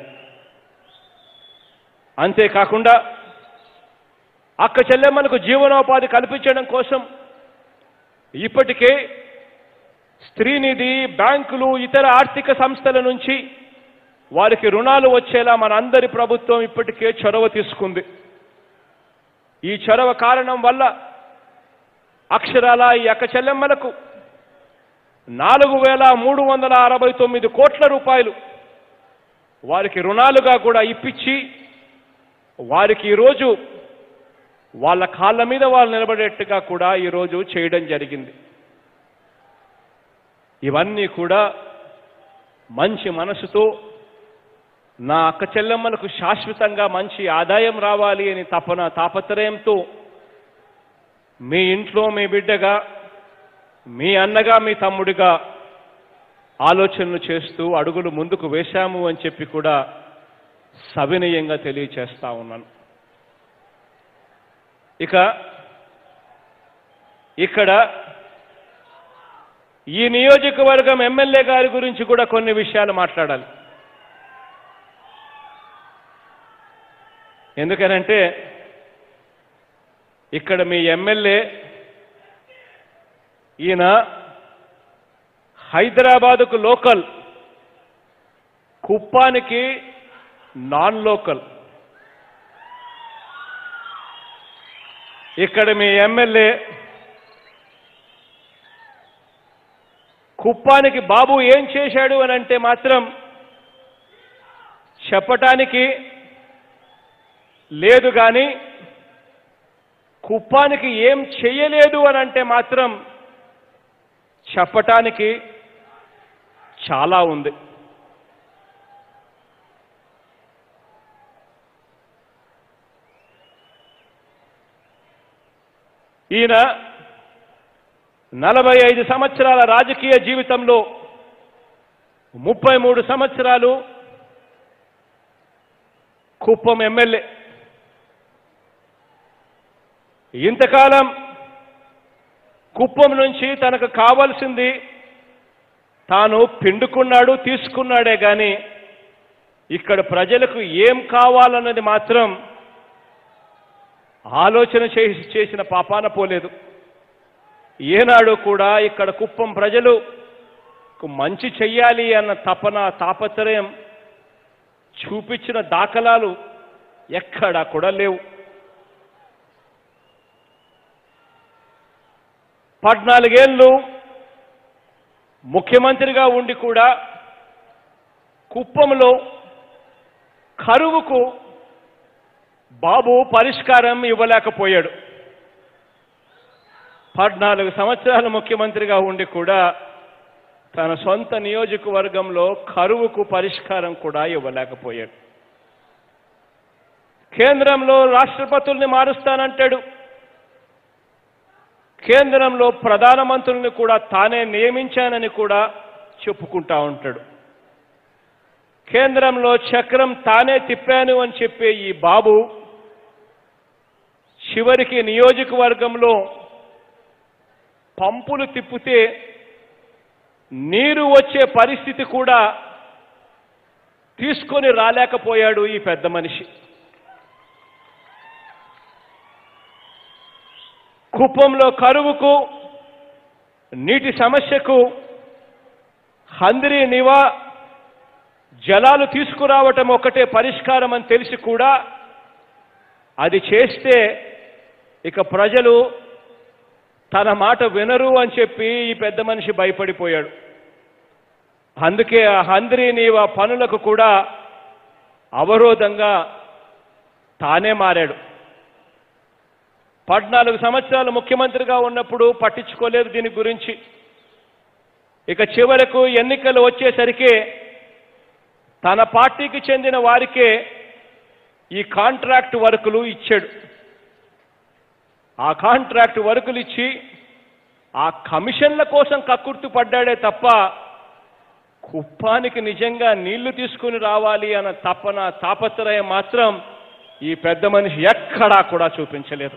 అంతేకాకుండా అక్క చెల్లెమ్మలకు జీవనోపాధి కల్పించడం కోసం ఇప్పటికే స్త్రీనిధి బ్యాంకులు ఇతర ఆర్థిక సంస్థల నుంచి వారికి రుణాలు వచ్చేలా మనందరి ప్రభుత్వం ఇప్పటికే చొరవ తీసుకుంది ఈ చొరవ కారణం వల్ల అక్షరాల ఈ అక్క చెల్లెమ్మలకు నాలుగు వేల మూడు వందల అరవై తొమ్మిది కోట్ల రూపాయలు వారికి రుణాలుగా కూడా ఇప్పించి వారికి ఈరోజు వాళ్ళ కాళ్ళ మీద వాళ్ళు నిలబడేట్టుగా కూడా ఈరోజు చేయడం జరిగింది ఇవన్నీ కూడా మంచి మనసుతో నా అక్క చెల్లెమ్మలకు శాశ్వతంగా మంచి ఆదాయం రావాలి అని తపన తాపత్రయంతో మీ ఇంట్లో మీ బిడ్డగా మీ అన్నగా మీ తమ్ముడిగా ఆలోచనలు చేస్తూ అడుగులు ముందుకు వేశాము అని చెప్పి కూడా సవినయంగా తెలియచేస్తా ఉన్నాను ఇక ఇక్కడ ఈ నియోజకవర్గం ఎమ్మెల్యే గారి గురించి కూడా కొన్ని విషయాలు మాట్లాడాలి ఎందుకనంటే ఇక్కడ మీ ఎమ్మెల్యే ఈయన హైదరాబాదుకు లోకల్ కుప్పానికి నాన్ లోకల్ ఇక్కడ మీ ఎమ్మెల్యే కుప్పానికి బాబు ఏం చేశాడు అని అంటే మాత్రం చెప్పటానికి లేదు కానీ కుప్పానికి ఏం చెయ్యలేదు అని అంటే మాత్రం చెప్పటానికి చాలా ఉంది ఈయన నలభై ఐదు సంవత్సరాల రాజకీయ జీవితంలో ముప్పై మూడు సంవత్సరాలు కుప్పం ఎమ్మెల్యే ఇంతకాలం కుప్పం నుంచి తనకు కావాల్సింది తాను పిండుకున్నాడు తీసుకున్నాడే కానీ ఇక్కడ ప్రజలకు ఏం కావాలన్నది మాత్రం ఆలోచన చేసి చేసిన పాపాన పోలేదు ఏనాడు కూడా ఇక్కడ కుప్పం ప్రజలు మంచి చెయ్యాలి అన్న తపన తాపత్రయం చూపించిన దాఖలాలు ఎక్కడా కూడా లేవు పద్నాలుగేళ్ళు ముఖ్యమంత్రిగా ఉండి కూడా కుప్పంలో కరువుకు బాబు పరిష్కారం ఇవ్వలేకపోయాడు పద్నాలుగు సంవత్సరాలు ముఖ్యమంత్రిగా ఉండి కూడా తన సొంత నియోజకవర్గంలో కరువుకు పరిష్కారం కూడా ఇవ్వలేకపోయాడు కేంద్రంలో రాష్ట్రపతుల్ని మారుస్తానంటాడు కేంద్రంలో ప్రధానమంత్రుల్ని కూడా తానే నియమించానని కూడా చెప్పుకుంటా ఉంటాడు కేంద్రంలో చక్రం తానే తిప్పాను అని చెప్పే ఈ బాబు చివరికి నియోజకవర్గంలో పంపులు తిప్పితే నీరు వచ్చే పరిస్థితి కూడా తీసుకొని రాలేకపోయాడు ఈ పెద్ద మనిషి కుప్పంలో కరువుకు నీటి సమస్యకు హందిరి నివా జలాలు తీసుకురావటం ఒకటే పరిష్కారం అని తెలిసి కూడా అది చేస్తే ఇక ప్రజలు తన మాట వినరు అని చెప్పి ఈ పెద్ద మనిషి భయపడిపోయాడు అందుకే ఆ హంద్రి నీవా పనులకు కూడా అవరోధంగా తానే మారాడు పద్నాలుగు సంవత్సరాలు ముఖ్యమంత్రిగా ఉన్నప్పుడు పట్టించుకోలేదు దీని గురించి ఇక చివరకు ఎన్నికలు వచ్చేసరికి తన పార్టీకి చెందిన వారికే ఈ కాంట్రాక్ట్ వర్కులు ఇచ్చాడు ఆ కాంట్రాక్ట్ వర్కులు ఇచ్చి ఆ కమిషన్ల కోసం కక్కుర్తి పడ్డాడే తప్ప కుప్పానికి నిజంగా నీళ్లు తీసుకుని రావాలి అన్న తపన తాపత్రయం మాత్రం ఈ పెద్ద మనిషి ఎక్కడా కూడా చూపించలేదు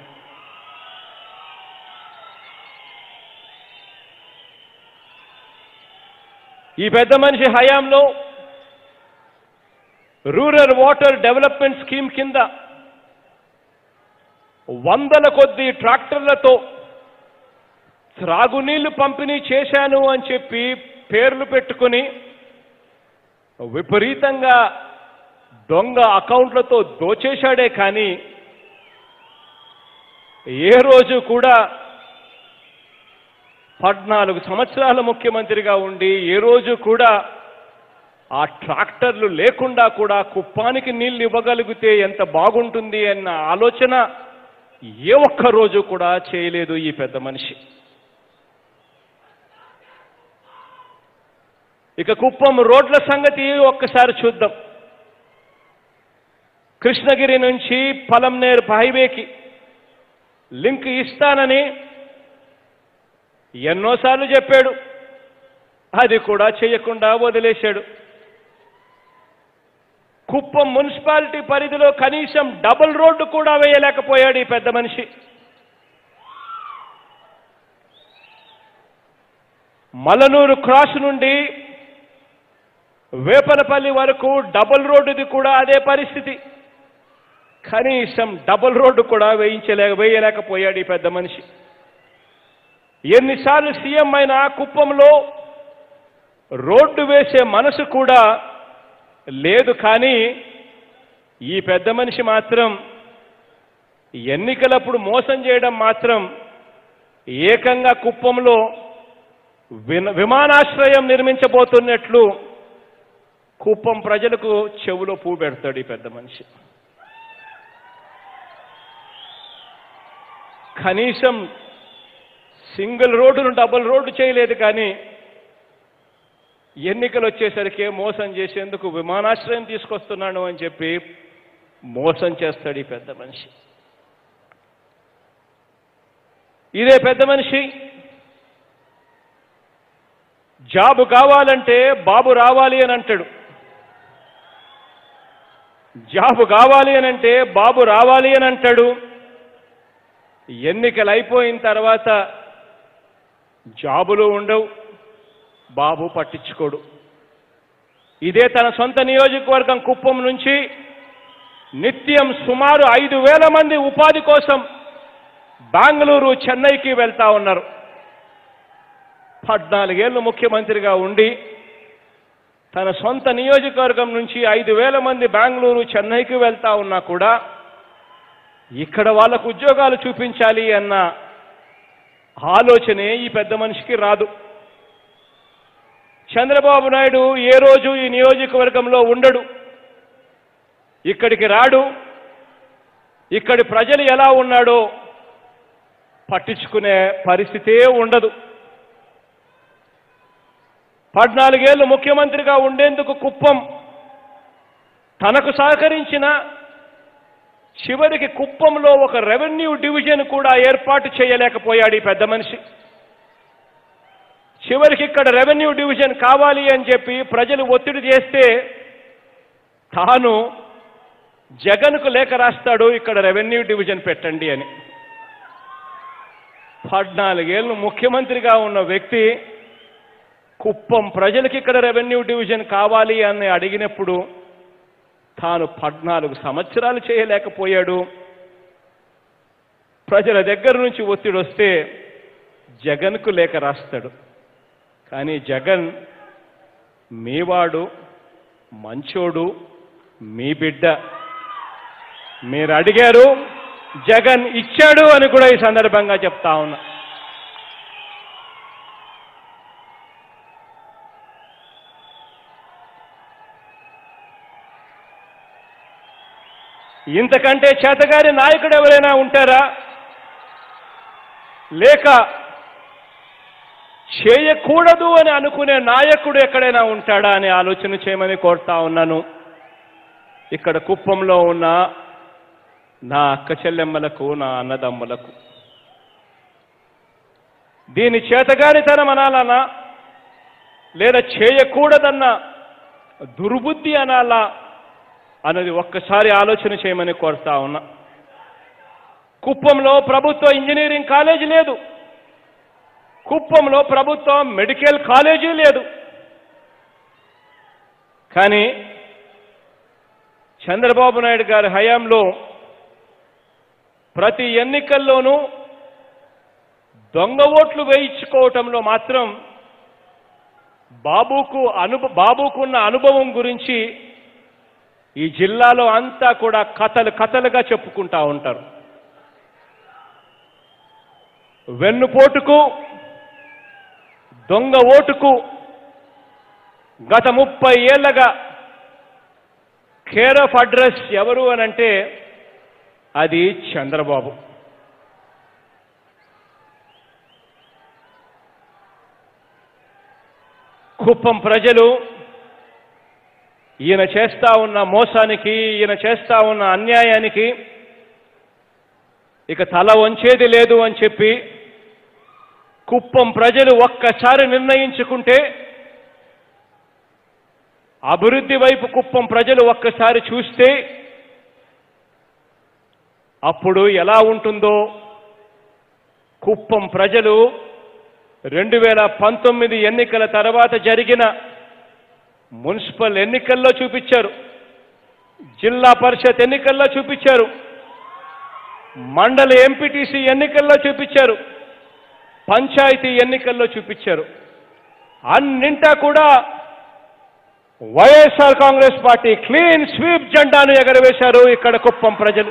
ఈ పెద్ద మనిషి హయాంలో రూరల్ వాటర్ డెవలప్మెంట్ స్కీమ్ కింద వందల కొద్ది ట్రాక్టర్లతో త్రాగునీళ్లు పంపిణీ చేశాను అని చెప్పి పేర్లు పెట్టుకుని విపరీతంగా దొంగ అకౌంట్లతో దోచేశాడే కానీ ఏ రోజు కూడా పద్నాలుగు సంవత్సరాల ముఖ్యమంత్రిగా ఉండి ఏ రోజు కూడా ఆ ట్రాక్టర్లు లేకుండా కూడా కుప్పానికి నీళ్లు ఇవ్వగలిగితే ఎంత బాగుంటుంది అన్న ఆలోచన ఏ ఒక్క రోజు కూడా చేయలేదు ఈ పెద్ద మనిషి ఇక కుప్పం రోడ్ల సంగతి ఒక్కసారి చూద్దాం కృష్ణగిరి నుంచి పలంనేరు హైవేకి లింక్ ఇస్తానని ఎన్నోసార్లు చెప్పాడు అది కూడా చేయకుండా వదిలేశాడు కుప్పం మున్సిపాలిటీ పరిధిలో కనీసం డబుల్ రోడ్డు కూడా వేయలేకపోయాడు ఈ పెద్ద మనిషి మలనూరు క్రాస్ నుండి వేపనపల్లి వరకు డబుల్ రోడ్డుది కూడా అదే పరిస్థితి కనీసం డబుల్ రోడ్డు కూడా వేయించలేక వేయలేకపోయాడు ఈ పెద్ద మనిషి ఎన్నిసార్లు సీఎం అయినా కుప్పంలో రోడ్డు వేసే మనసు కూడా లేదు కానీ ఈ పెద్ద మనిషి మాత్రం ఎన్నికలప్పుడు మోసం చేయడం మాత్రం ఏకంగా కుప్పంలో విన విమానాశ్రయం నిర్మించబోతున్నట్లు కుప్పం ప్రజలకు చెవులో పూ పెడతాడు ఈ పెద్ద మనిషి కనీసం సింగిల్ రోడ్డును డబుల్ రోడ్డు చేయలేదు కానీ ఎన్నికలు వచ్చేసరికి మోసం చేసేందుకు విమానాశ్రయం తీసుకొస్తున్నాను అని చెప్పి మోసం చేస్తాడు ఈ పెద్ద మనిషి ఇదే పెద్ద మనిషి జాబు కావాలంటే బాబు రావాలి అని అంటాడు జాబు కావాలి అని అంటే బాబు రావాలి అని అంటాడు ఎన్నికలు అయిపోయిన తర్వాత జాబులు ఉండవు బాబు పట్టించుకోడు ఇదే తన సొంత నియోజకవర్గం కుప్పం నుంచి నిత్యం సుమారు ఐదు వేల మంది ఉపాధి కోసం బెంగళూరు చెన్నైకి వెళ్తా ఉన్నారు పద్నాలుగేళ్ళు ముఖ్యమంత్రిగా ఉండి తన సొంత నియోజకవర్గం నుంచి ఐదు వేల మంది బెంగళూరు చెన్నైకి వెళ్తా ఉన్నా కూడా ఇక్కడ వాళ్ళకు ఉద్యోగాలు చూపించాలి అన్న ఆలోచనే ఈ పెద్ద మనిషికి రాదు చంద్రబాబు నాయుడు ఏ రోజు ఈ నియోజకవర్గంలో ఉండడు ఇక్కడికి రాడు ఇక్కడి ప్రజలు ఎలా ఉన్నాడో పట్టించుకునే పరిస్థితే ఉండదు పద్నాలుగేళ్లు ముఖ్యమంత్రిగా ఉండేందుకు కుప్పం తనకు సహకరించిన చివరికి కుప్పంలో ఒక రెవెన్యూ డివిజన్ కూడా ఏర్పాటు చేయలేకపోయాడు ఈ పెద్ద మనిషి చివరికి ఇక్కడ రెవెన్యూ డివిజన్ కావాలి అని చెప్పి ప్రజలు ఒత్తిడి చేస్తే తాను జగన్కు లేఖ రాస్తాడు ఇక్కడ రెవెన్యూ డివిజన్ పెట్టండి అని పద్నాలుగేళ్ళు ముఖ్యమంత్రిగా ఉన్న వ్యక్తి కుప్పం ప్రజలకి ఇక్కడ రెవెన్యూ డివిజన్ కావాలి అని అడిగినప్పుడు తాను పద్నాలుగు సంవత్సరాలు చేయలేకపోయాడు ప్రజల దగ్గర నుంచి ఒత్తిడి వస్తే జగన్కు లేఖ రాస్తాడు కానీ జగన్ మీవాడు మంచోడు మీ బిడ్డ మీరు అడిగారు జగన్ ఇచ్చాడు అని కూడా ఈ సందర్భంగా చెప్తా ఉన్నా ఇంతకంటే చేతగారి నాయకుడు ఎవరైనా ఉంటారా లేక చేయకూడదు అని అనుకునే నాయకుడు ఎక్కడైనా ఉంటాడా అని ఆలోచన చేయమని కోరుతా ఉన్నాను ఇక్కడ కుప్పంలో ఉన్న నా అక్క చెల్లెమ్మలకు నా అన్నదమ్ములకు దీని చేతగానితనం అనాలన్నా లేదా చేయకూడదన్న దుర్బుద్ధి అనాలా అన్నది ఒక్కసారి ఆలోచన చేయమని కోరుతా ఉన్నా కుప్పంలో ప్రభుత్వ ఇంజనీరింగ్ కాలేజీ లేదు కుప్పంలో ప్రభుత్వ మెడికల్ కాలేజీ లేదు కానీ చంద్రబాబు నాయుడు గారి హయాంలో ప్రతి ఎన్నికల్లోనూ దొంగ ఓట్లు వేయించుకోవటంలో మాత్రం బాబుకు అనుభ బాబుకున్న అనుభవం గురించి ఈ జిల్లాలో అంతా కూడా కథలు కథలుగా చెప్పుకుంటా ఉంటారు వెన్నుపోటుకు దొంగ ఓటుకు గత ముప్పై ఏళ్లగా కేర్ ఆఫ్ అడ్రస్ ఎవరు అనంటే అది చంద్రబాబు కుప్పం ప్రజలు ఈయన చేస్తా ఉన్న మోసానికి ఈయన చేస్తా ఉన్న అన్యాయానికి ఇక తల వంచేది లేదు అని చెప్పి కుప్పం ప్రజలు ఒక్కసారి నిర్ణయించుకుంటే అభివృద్ధి వైపు కుప్పం ప్రజలు ఒక్కసారి చూస్తే అప్పుడు ఎలా ఉంటుందో కుప్పం ప్రజలు రెండు వేల పంతొమ్మిది ఎన్నికల తర్వాత జరిగిన మున్సిపల్ ఎన్నికల్లో చూపించారు జిల్లా పరిషత్ ఎన్నికల్లో చూపించారు మండల ఎంపీటీసీ ఎన్నికల్లో చూపించారు పంచాయతీ ఎన్నికల్లో చూపించారు అన్నింటా కూడా YSR Congress party clean sweep జెండాను ఎగరవేశారు ఇక్కడ కుప్పం ప్రజలు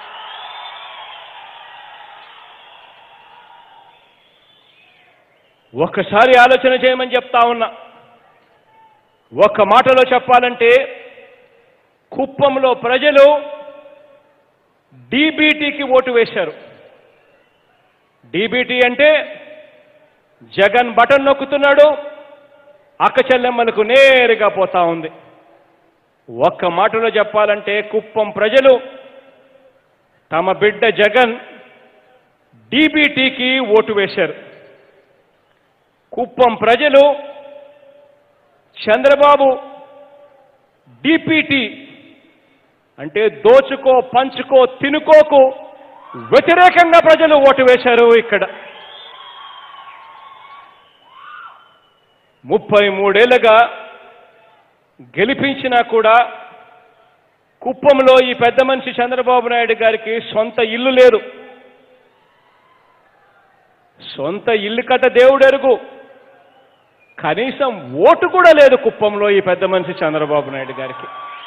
ఒక్కసారి ఆలోచన చేయమని చెప్తా ఉన్నా ఒక్క మాటలో చెప్పాలంటే కుప్పంలో ప్రజలు డీబీటీకి ఓటు వేశారు డీబీటీ అంటే జగన్ బటన్ నొక్కుతున్నాడు అక్క చెల్లెమ్మలకు నేరుగా పోతా ఉంది ఒక్క మాటలో చెప్పాలంటే కుప్పం ప్రజలు తమ బిడ్డ జగన్ డీబీటీకి ఓటు వేశారు కుప్పం ప్రజలు చంద్రబాబు డిపిటి అంటే దోచుకో పంచుకో తినుకోకు వ్యతిరేకంగా ప్రజలు ఓటు వేశారు ఇక్కడ ముప్పై మూడేళ్లుగా గెలిపించినా కూడా కుప్పంలో ఈ పెద్ద మనిషి చంద్రబాబు నాయుడు గారికి సొంత ఇల్లు లేదు సొంత ఇల్లు కట్ట దేవుడెరుగు కనీసం ఓటు కూడా లేదు కుప్పంలో ఈ పెద్ద మనిషి చంద్రబాబు నాయుడు గారికి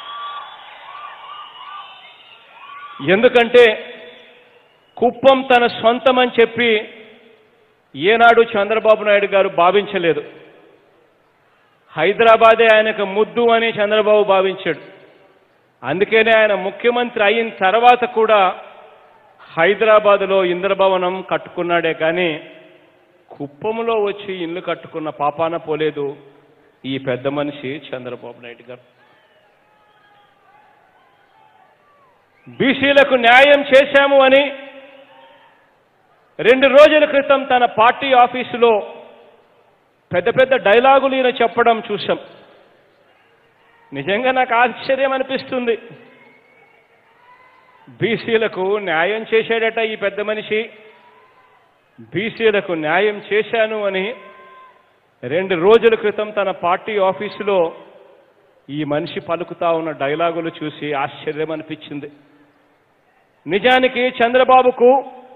ఎందుకంటే కుప్పం తన సొంతమని చెప్పి ఏనాడు చంద్రబాబు నాయుడు గారు భావించలేదు హైదరాబాదే ఆయనకు ముద్దు అని చంద్రబాబు భావించాడు అందుకనే ఆయన ముఖ్యమంత్రి అయిన తర్వాత కూడా హైదరాబాదులో ఇంద్రభవనం కట్టుకున్నాడే కానీ కుప్పంలో వచ్చి ఇల్లు కట్టుకున్న పాపాన పోలేదు ఈ పెద్ద మనిషి చంద్రబాబు నాయుడు గారు బీసీలకు న్యాయం చేశాము అని రెండు రోజుల క్రితం తన పార్టీ ఆఫీసులో పెద్ద పెద్ద డైలాగులు ఈయన చెప్పడం చూశాం నిజంగా నాకు ఆశ్చర్యం అనిపిస్తుంది బీసీలకు న్యాయం చేశాడట ఈ పెద్ద మనిషి బీసీలకు న్యాయం చేశాను అని రెండు రోజుల క్రితం తన పార్టీ ఆఫీసులో ఈ మనిషి పలుకుతా ఉన్న డైలాగులు చూసి ఆశ్చర్యం అనిపించింది నిజానికి చంద్రబాబుకు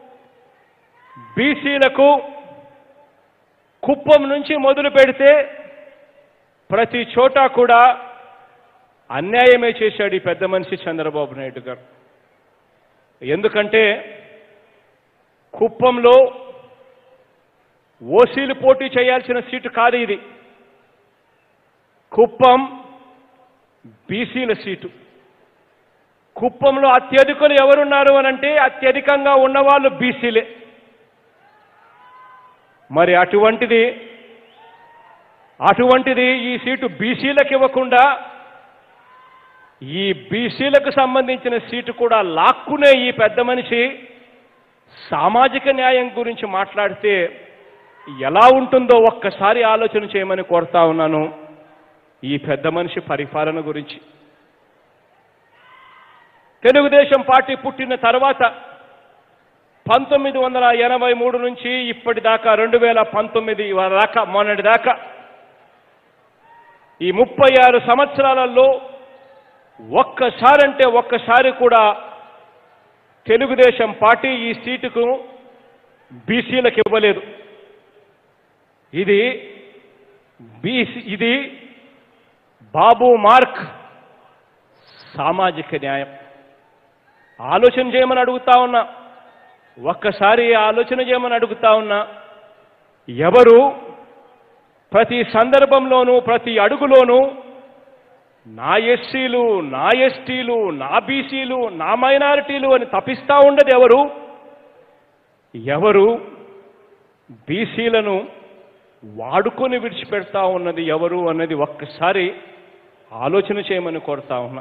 బీసీలకు కుప్పం నుంచి మొదలు పెడితే ప్రతి చోట కూడా అన్యాయమే చేశాడు ఈ పెద్ద మనిషి చంద్రబాబు నాయుడు గారు ఎందుకంటే కుప్పంలో ఓసీలు పోటీ చేయాల్సిన సీటు కాదు ఇది కుప్పం బీసీల సీటు కుప్పంలో అత్యధికులు ఎవరున్నారు అనంటే అత్యధికంగా ఉన్నవాళ్ళు బీసీలే మరి అటువంటిది అటువంటిది ఈ సీటు బీసీలకు ఇవ్వకుండా ఈ బీసీలకు సంబంధించిన సీటు కూడా లాక్కునే ఈ పెద్ద మనిషి సామాజిక న్యాయం గురించి మాట్లాడితే ఎలా ఉంటుందో ఒక్కసారి ఆలోచన చేయమని కోరుతా ఉన్నాను ఈ పెద్ద మనిషి పరిపాలన గురించి తెలుగుదేశం పార్టీ పుట్టిన తర్వాత పంతొమ్మిది వందల ఎనభై మూడు నుంచి ఇప్పటిదాకా రెండు వేల పంతొమ్మిది దాకా మొన్నటి దాకా ఈ ముప్పై ఆరు సంవత్సరాలలో ఒక్కసారంటే ఒక్కసారి కూడా తెలుగుదేశం పార్టీ ఈ సీటుకు బీసీలకు ఇవ్వలేదు ఇది బీసీ ఇది బాబు మార్క్ సామాజిక న్యాయం ఆలోచన చేయమని అడుగుతా ఉన్నా ఒక్కసారి ఆలోచన చేయమని అడుగుతా ఉన్నా ఎవరు ప్రతి సందర్భంలోనూ ప్రతి అడుగులోనూ నా ఎస్సీలు నా ఎస్టీలు నా బీసీలు నా మైనారిటీలు అని తప్పిస్తా ఉండదు ఎవరు ఎవరు బీసీలను వాడుకొని విడిచిపెడతా ఉన్నది ఎవరు అన్నది ఒక్కసారి ఆలోచన చేయమని కోరుతా ఉన్నా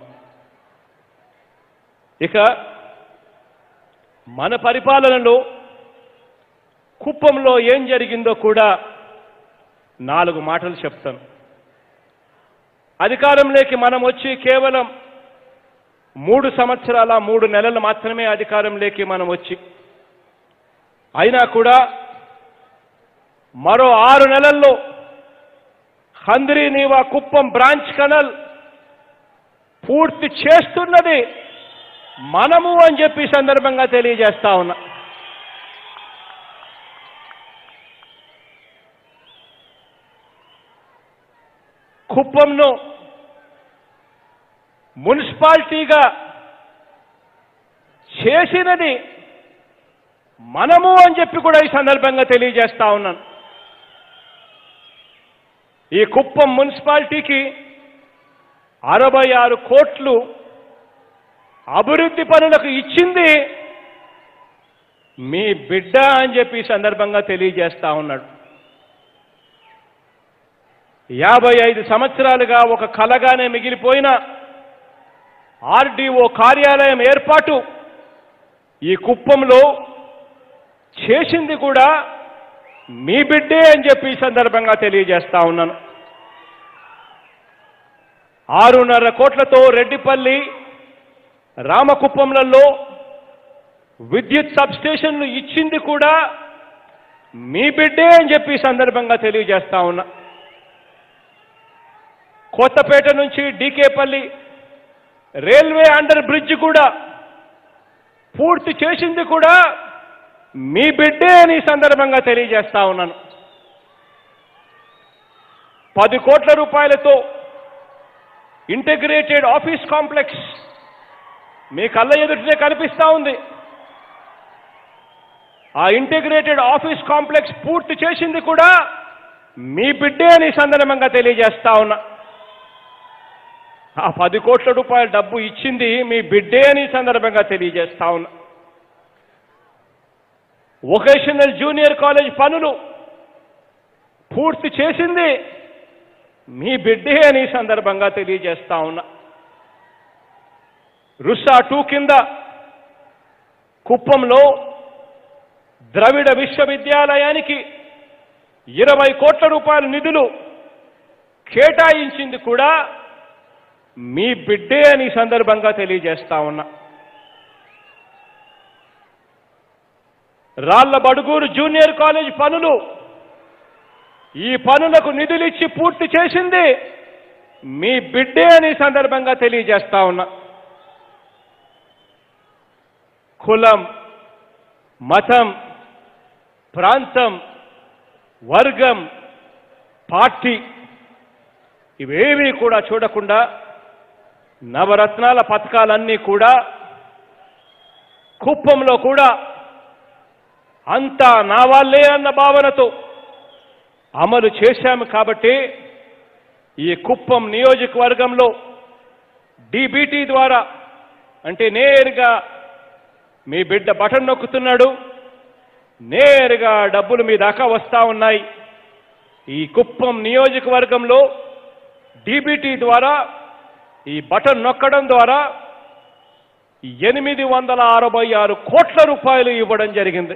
ఇక మన పరిపాలనలో కుప్పంలో ఏం జరిగిందో కూడా నాలుగు మాటలు చెప్తాను అధికారంలోకి మనం వచ్చి కేవలం మూడు సంవత్సరాల మూడు నెలలు మాత్రమే అధికారంలోకి మనం వచ్చి అయినా కూడా మరో ఆరు నెలల్లో హంద్రీ నీవా కుప్పం బ్రాంచ్ కనల్ పూర్తి చేస్తున్నది మనము అని చెప్పి ఈ సందర్భంగా తెలియజేస్తా ఉన్నా కుప్పంను మున్సిపాలిటీగా చేసినది మనము అని చెప్పి కూడా ఈ సందర్భంగా తెలియజేస్తా ఉన్నాను ఈ కుప్పం మున్సిపాలిటీకి అరవై ఆరు కోట్లు అభివృద్ధి పనులకు ఇచ్చింది మీ బిడ్డ అని చెప్పి ఈ సందర్భంగా తెలియజేస్తా ఉన్నాడు యాభై ఐదు సంవత్సరాలుగా ఒక కలగానే మిగిలిపోయిన ఆర్డీఓ కార్యాలయం ఏర్పాటు ఈ కుప్పంలో చేసింది కూడా మీ బిడ్డే అని చెప్పి ఈ సందర్భంగా తెలియజేస్తా ఉన్నాను ఆరున్నర కోట్లతో రెడ్డిపల్లి రామకుప్పంలలో విద్యుత్ సబ్స్టేషన్లు ఇచ్చింది కూడా మీ బిడ్డే అని చెప్పి ఈ సందర్భంగా తెలియజేస్తా ఉన్నా కొత్తపేట నుంచి డీకేపల్లి రైల్వే అండర్ బ్రిడ్జ్ కూడా పూర్తి చేసింది కూడా మీ బిడ్డే అని ఈ సందర్భంగా తెలియజేస్తా ఉన్నాను పది కోట్ల రూపాయలతో ఇంటిగ్రేటెడ్ ఆఫీస్ కాంప్లెక్స్ మీ కళ్ళ ఎదుటనే కనిపిస్తా ఉంది ఆ ఇంటిగ్రేటెడ్ ఆఫీస్ కాంప్లెక్స్ పూర్తి చేసింది కూడా మీ బిడ్డే అని ఈ సందర్భంగా తెలియజేస్తా ఉన్నా ఆ పది కోట్ల రూపాయల డబ్బు ఇచ్చింది మీ బిడ్డే అని ఈ సందర్భంగా తెలియజేస్తా ఉన్నా వొకేషనల్ జూనియర్ కాలేజ్ పనులు పూర్తి చేసింది మీ బిడ్డే అని ఈ సందర్భంగా తెలియజేస్తా ఉన్నా రుస్సా టూ కింద కుప్పంలో ద్రవిడ విశ్వవిద్యాలయానికి ఇరవై కోట్ల రూపాయల నిధులు కేటాయించింది కూడా మీ బిడ్డే అని ఈ సందర్భంగా తెలియజేస్తా ఉన్నా రాళ్ల బడుగూరు జూనియర్ కాలేజ్ పనులు ఈ పనులకు నిధులిచ్చి పూర్తి చేసింది మీ బిడ్డే అని ఈ సందర్భంగా తెలియజేస్తా ఉన్నా కులం మతం ప్రాంతం వర్గం పార్టీ ఇవేమీ కూడా చూడకుండా నవరత్నాల పథకాలన్నీ కూడా కుప్పంలో కూడా అంతా నా వాళ్ళే అన్న భావనతో అమలు చేశాము కాబట్టి ఈ కుప్పం నియోజకవర్గంలో డీబీటీ ద్వారా అంటే నేరుగా మీ బిడ్డ బటన్ నొక్కుతున్నాడు నేరుగా డబ్బులు మీ దాకా వస్తా ఉన్నాయి ఈ కుప్పం నియోజకవర్గంలో డీబీటీ ద్వారా ఈ బటన్ నొక్కడం ద్వారా ఎనిమిది వందల అరవై ఆరు కోట్ల రూపాయలు ఇవ్వడం జరిగింది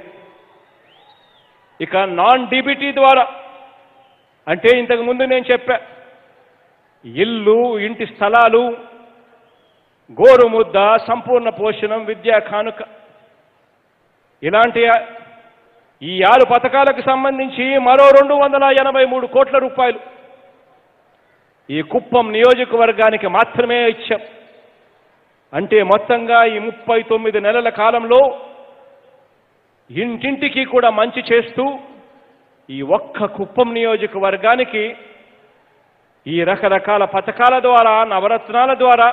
ఇక నాన్ డీబీటీ ద్వారా అంటే ఇంతకు ముందు నేను చెప్పా ఇల్లు ఇంటి స్థలాలు గోరుముద్ద సంపూర్ణ పోషణం విద్యా కానుక ఇలాంటి ఈ ఆరు పథకాలకు సంబంధించి మరో రెండు వందల ఎనభై మూడు కోట్ల రూపాయలు ఈ కుప్పం నియోజకవర్గానికి మాత్రమే ఇచ్చాం అంటే మొత్తంగా ఈ ముప్పై తొమ్మిది నెలల కాలంలో ఇంటింటికి కూడా మంచి చేస్తూ ఈ ఒక్క కుప్పం నియోజకవర్గానికి ఈ రకరకాల పథకాల ద్వారా నవరత్నాల ద్వారా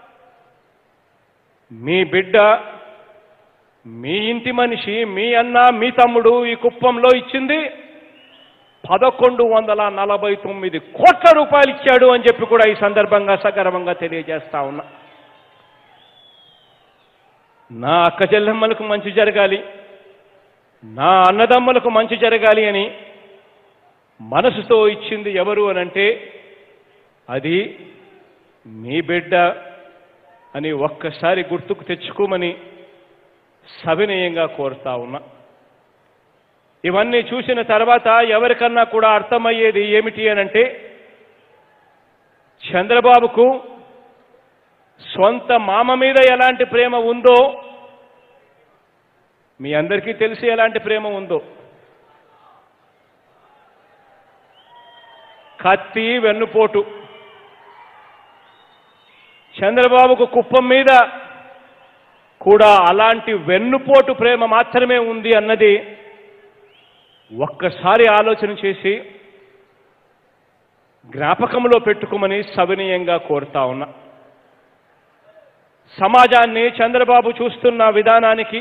మీ బిడ్డ మీ ఇంటి మనిషి మీ అన్న మీ తమ్ముడు ఈ కుప్పంలో ఇచ్చింది పదకొండు వందల నలభై తొమ్మిది కోట్ల రూపాయలు ఇచ్చాడు అని చెప్పి కూడా ఈ సందర్భంగా సగర్వంగా తెలియజేస్తా ఉన్నా నా అక్క చెల్లెమ్మలకు మంచి జరగాలి నా అన్నదమ్ములకు మంచి జరగాలి అని మనసుతో ఇచ్చింది ఎవరు అనంటే అది మీ బిడ్డ అని ఒక్కసారి గుర్తుకు తెచ్చుకోమని సవినయంగా కోరుతా ఉన్నా ఇవన్నీ చూసిన తర్వాత ఎవరికన్నా కూడా అర్థమయ్యేది ఏమిటి అనంటే చంద్రబాబుకు సొంత మామ మీద ఎలాంటి ప్రేమ ఉందో మీ అందరికీ తెలిసి ఎలాంటి ప్రేమ ఉందో కత్తి వెన్నుపోటు చంద్రబాబుకు కుప్పం మీద కూడా అలాంటి వెన్నుపోటు ప్రేమ మాత్రమే ఉంది అన్నది ఒక్కసారి ఆలోచన చేసి జ్ఞాపకంలో పెట్టుకోమని సవినయంగా కోరుతా ఉన్నా సమాజాన్ని చంద్రబాబు చూస్తున్న విధానానికి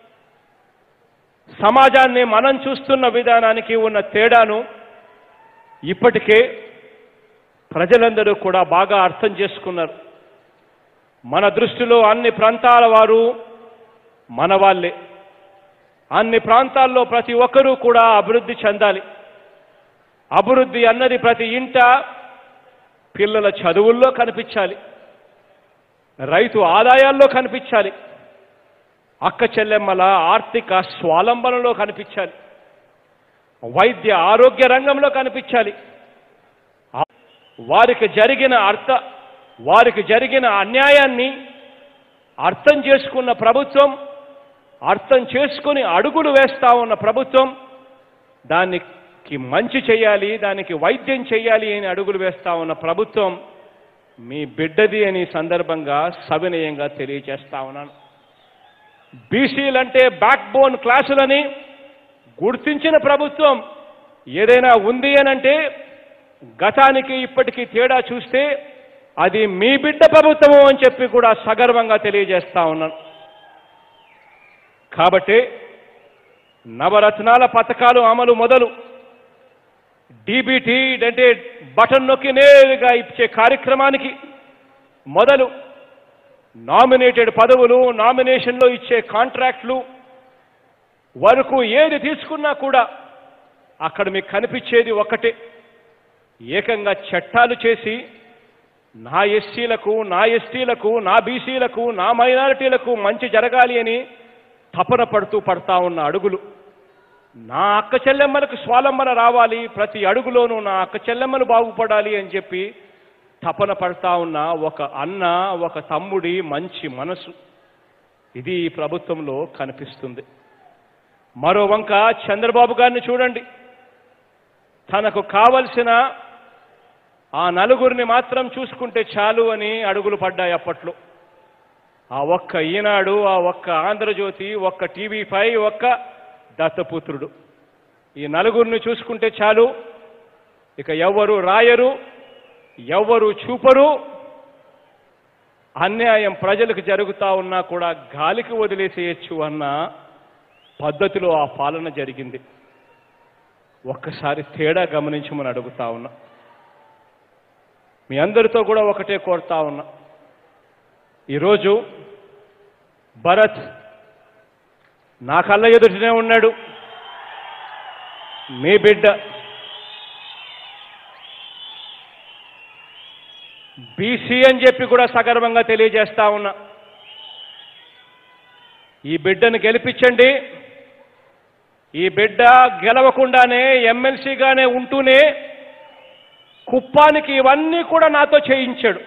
సమాజాన్ని మనం చూస్తున్న విధానానికి ఉన్న తేడాను ఇప్పటికే ప్రజలందరూ కూడా బాగా అర్థం చేసుకున్నారు మన దృష్టిలో అన్ని ప్రాంతాల వారు మన వాళ్ళే అన్ని ప్రాంతాల్లో ప్రతి ఒక్కరూ కూడా అభివృద్ధి చెందాలి అభివృద్ధి అన్నది ప్రతి ఇంట పిల్లల చదువుల్లో కనిపించాలి రైతు ఆదాయాల్లో కనిపించాలి అక్క చెల్లెమ్మల ఆర్థిక స్వాలంబనలో కనిపించాలి వైద్య ఆరోగ్య రంగంలో కనిపించాలి ఆ- వారికి జరిగిన అర్థ వారికి జరిగిన అన్యాయాన్ని అర్థం చేసుకున్న ప్రభుత్వం అర్థం చేసుకుని అడుగులు వేస్తా ఉన్న ప్రభుత్వం దానికి మంచి చేయాలి దానికి వైద్యం చేయాలి అని అడుగులు వేస్తా ఉన్న ప్రభుత్వం మీ బిడ్డది అని సందర్భంగా సవినయంగా తెలియజేస్తా ఉన్నాను బీసీలంటే బ్యాక్ బోన్ క్లాసులని గుర్తించిన ప్రభుత్వం ఏదైనా ఉంది అనంటే గతానికి ఇప్పటికీ తేడా చూస్తే అది మీ బిడ్డ ప్రభుత్వము అని చెప్పి కూడా సగర్వంగా తెలియజేస్తా ఉన్నాను కాబట్టి నవరత్నాల పథకాలు అమలు మొదలు డీబీటీ అంటే బటన్ నొక్కి నేరుగా ఇచ్చే కార్యక్రమానికి మొదలు నామినేటెడ్ పదవులు నామినేషన్లో ఇచ్చే కాంట్రాక్ట్లు వరకు ఏది తీసుకున్నా కూడా అక్కడ మీకు కనిపించేది ఒక్కటే ఏకంగా చట్టాలు చేసి నా ఎస్సీలకు నా ఎస్టీలకు నా బీసీలకు నా మైనారిటీలకు మంచి జరగాలి అని తపన పడుతూ పడతా ఉన్న అడుగులు నా అక్క చెల్లెమ్మలకు స్వాలంబన రావాలి ప్రతి అడుగులోనూ నా అక్క చెల్లెమ్మలు బాగుపడాలి అని చెప్పి తపన పడతా ఉన్న ఒక అన్న ఒక తమ్ముడి మంచి మనసు ఇది ఈ ప్రభుత్వంలో కనిపిస్తుంది మరో వంక చంద్రబాబు గారిని చూడండి తనకు కావలసిన ఆ నలుగురిని మాత్రం చూసుకుంటే చాలు అని అడుగులు పడ్డాయి అప్పట్లో ఆ ఒక్క ఈనాడు ఆ ఒక్క ఆంధ్రజ్యోతి ఒక్క టీవీ ఫైవ్ ఒక్క దత్తపుత్రుడు ఈ నలుగురిని చూసుకుంటే చాలు ఇక ఎవ్వరు రాయరు ఎవ్వరు చూపరు అన్యాయం ప్రజలకు జరుగుతా ఉన్నా కూడా గాలికి వదిలేసేయచ్చు అన్న పద్ధతిలో ఆ పాలన జరిగింది ఒక్కసారి తేడా గమనించమని అడుగుతా ఉన్నా మీ అందరితో కూడా ఒకటే కోరుతా ఉన్నా ఈరోజు భరత్ నా కళ్ళ ఎదుటనే ఉన్నాడు మీ బిడ్డ బీసీ అని చెప్పి కూడా సగర్వంగా తెలియజేస్తా ఉన్నా ఈ బిడ్డను గెలిపించండి ఈ బిడ్డ గెలవకుండానే ఎమ్మెల్సీగానే ఉంటూనే కుప్పానికి ఇవన్నీ కూడా నాతో చేయించాడు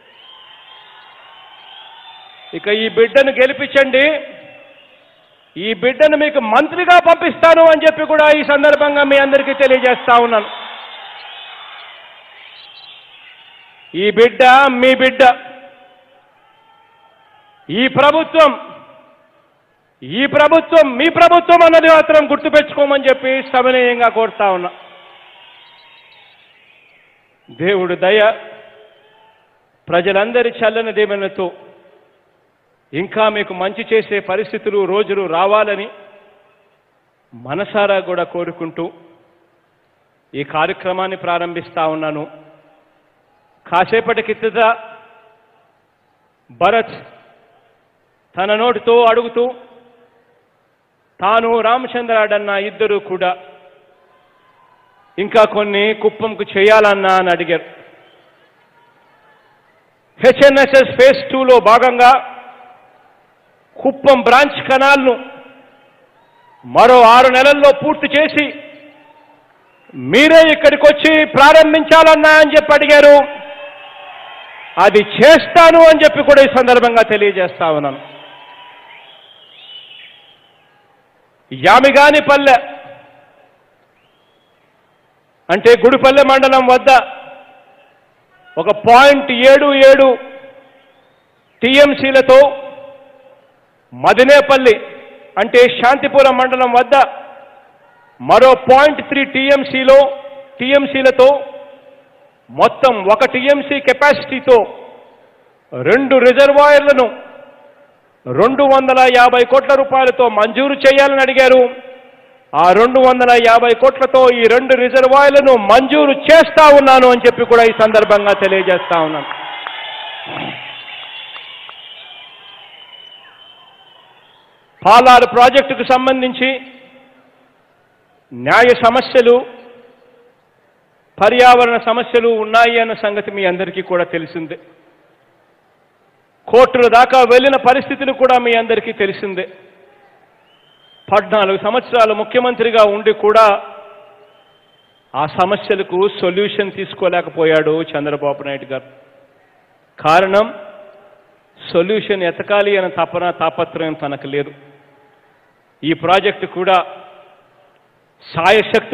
ఇక ఈ బిడ్డను గెలిపించండి ఈ బిడ్డను మీకు మంత్రిగా పంపిస్తాను అని చెప్పి కూడా ఈ సందర్భంగా మీ అందరికీ తెలియజేస్తా ఉన్నాను ఈ బిడ్డ మీ బిడ్డ ఈ ప్రభుత్వం ఈ ప్రభుత్వం మీ ప్రభుత్వం అన్నది మాత్రం గుర్తుపెట్టుకోమని చెప్పి సవినయంగా కోరుతా ఉన్నా దేవుడు దయ ప్రజలందరి చల్లని దీవెనతో ఇంకా మీకు మంచి చేసే పరిస్థితులు రోజులు రావాలని మనసారా కూడా కోరుకుంటూ ఈ కార్యక్రమాన్ని ప్రారంభిస్తా ఉన్నాను కాసేపటి కిందట భరత్ తన నోటితో అడుగుతూ తాను రామచంద్రాడన్న ఇద్దరు కూడా ఇంకా కొన్ని కుప్పంకు చేయాలన్నా అని అడిగారు హెచ్ఎన్ఎస్ఎస్ ఫేజ్ టూలో భాగంగా కుప్పం బ్రాంచ్ కెనాల్ను మరో ఆరు నెలల్లో పూర్తి చేసి మీరే ఇక్కడికి వచ్చి ప్రారంభించాలన్నా అని చెప్పి అడిగారు అది చేస్తాను అని చెప్పి కూడా ఈ సందర్భంగా తెలియజేస్తా ఉన్నాను యామిగానిపల్లె అంటే గుడిపల్లె మండలం వద్ద ఒక పాయింట్ ఏడు ఏడు టీఎంసీలతో మదినేపల్లి అంటే శాంతిపురం మండలం వద్ద మరో పాయింట్ త్రీ టీఎంసీలో టీఎంసీలతో మొత్తం ఒక టీఎంసీ కెపాసిటీతో రెండు రిజర్వాయర్లను రెండు వందల యాభై కోట్ల రూపాయలతో మంజూరు చేయాలని అడిగారు ఆ రెండు వందల యాభై కోట్లతో ఈ రెండు రిజర్వాయర్లను మంజూరు చేస్తా ఉన్నాను అని చెప్పి కూడా ఈ సందర్భంగా తెలియజేస్తా ఉన్నాను పాలారు ప్రాజెక్టుకు సంబంధించి న్యాయ సమస్యలు పర్యావరణ సమస్యలు ఉన్నాయి అన్న సంగతి మీ అందరికీ కూడా తెలిసిందే కోర్టుల దాకా వెళ్ళిన పరిస్థితులు కూడా మీ అందరికీ తెలిసిందే పద్నాలుగు సంవత్సరాలు ముఖ్యమంత్రిగా ఉండి కూడా ఆ సమస్యలకు సొల్యూషన్ తీసుకోలేకపోయాడు చంద్రబాబు నాయుడు గారు కారణం సొల్యూషన్ ఎతకాలి అనే తపన తాపత్రయం తనకు లేదు ఈ ప్రాజెక్టు కూడా సాయశక్తి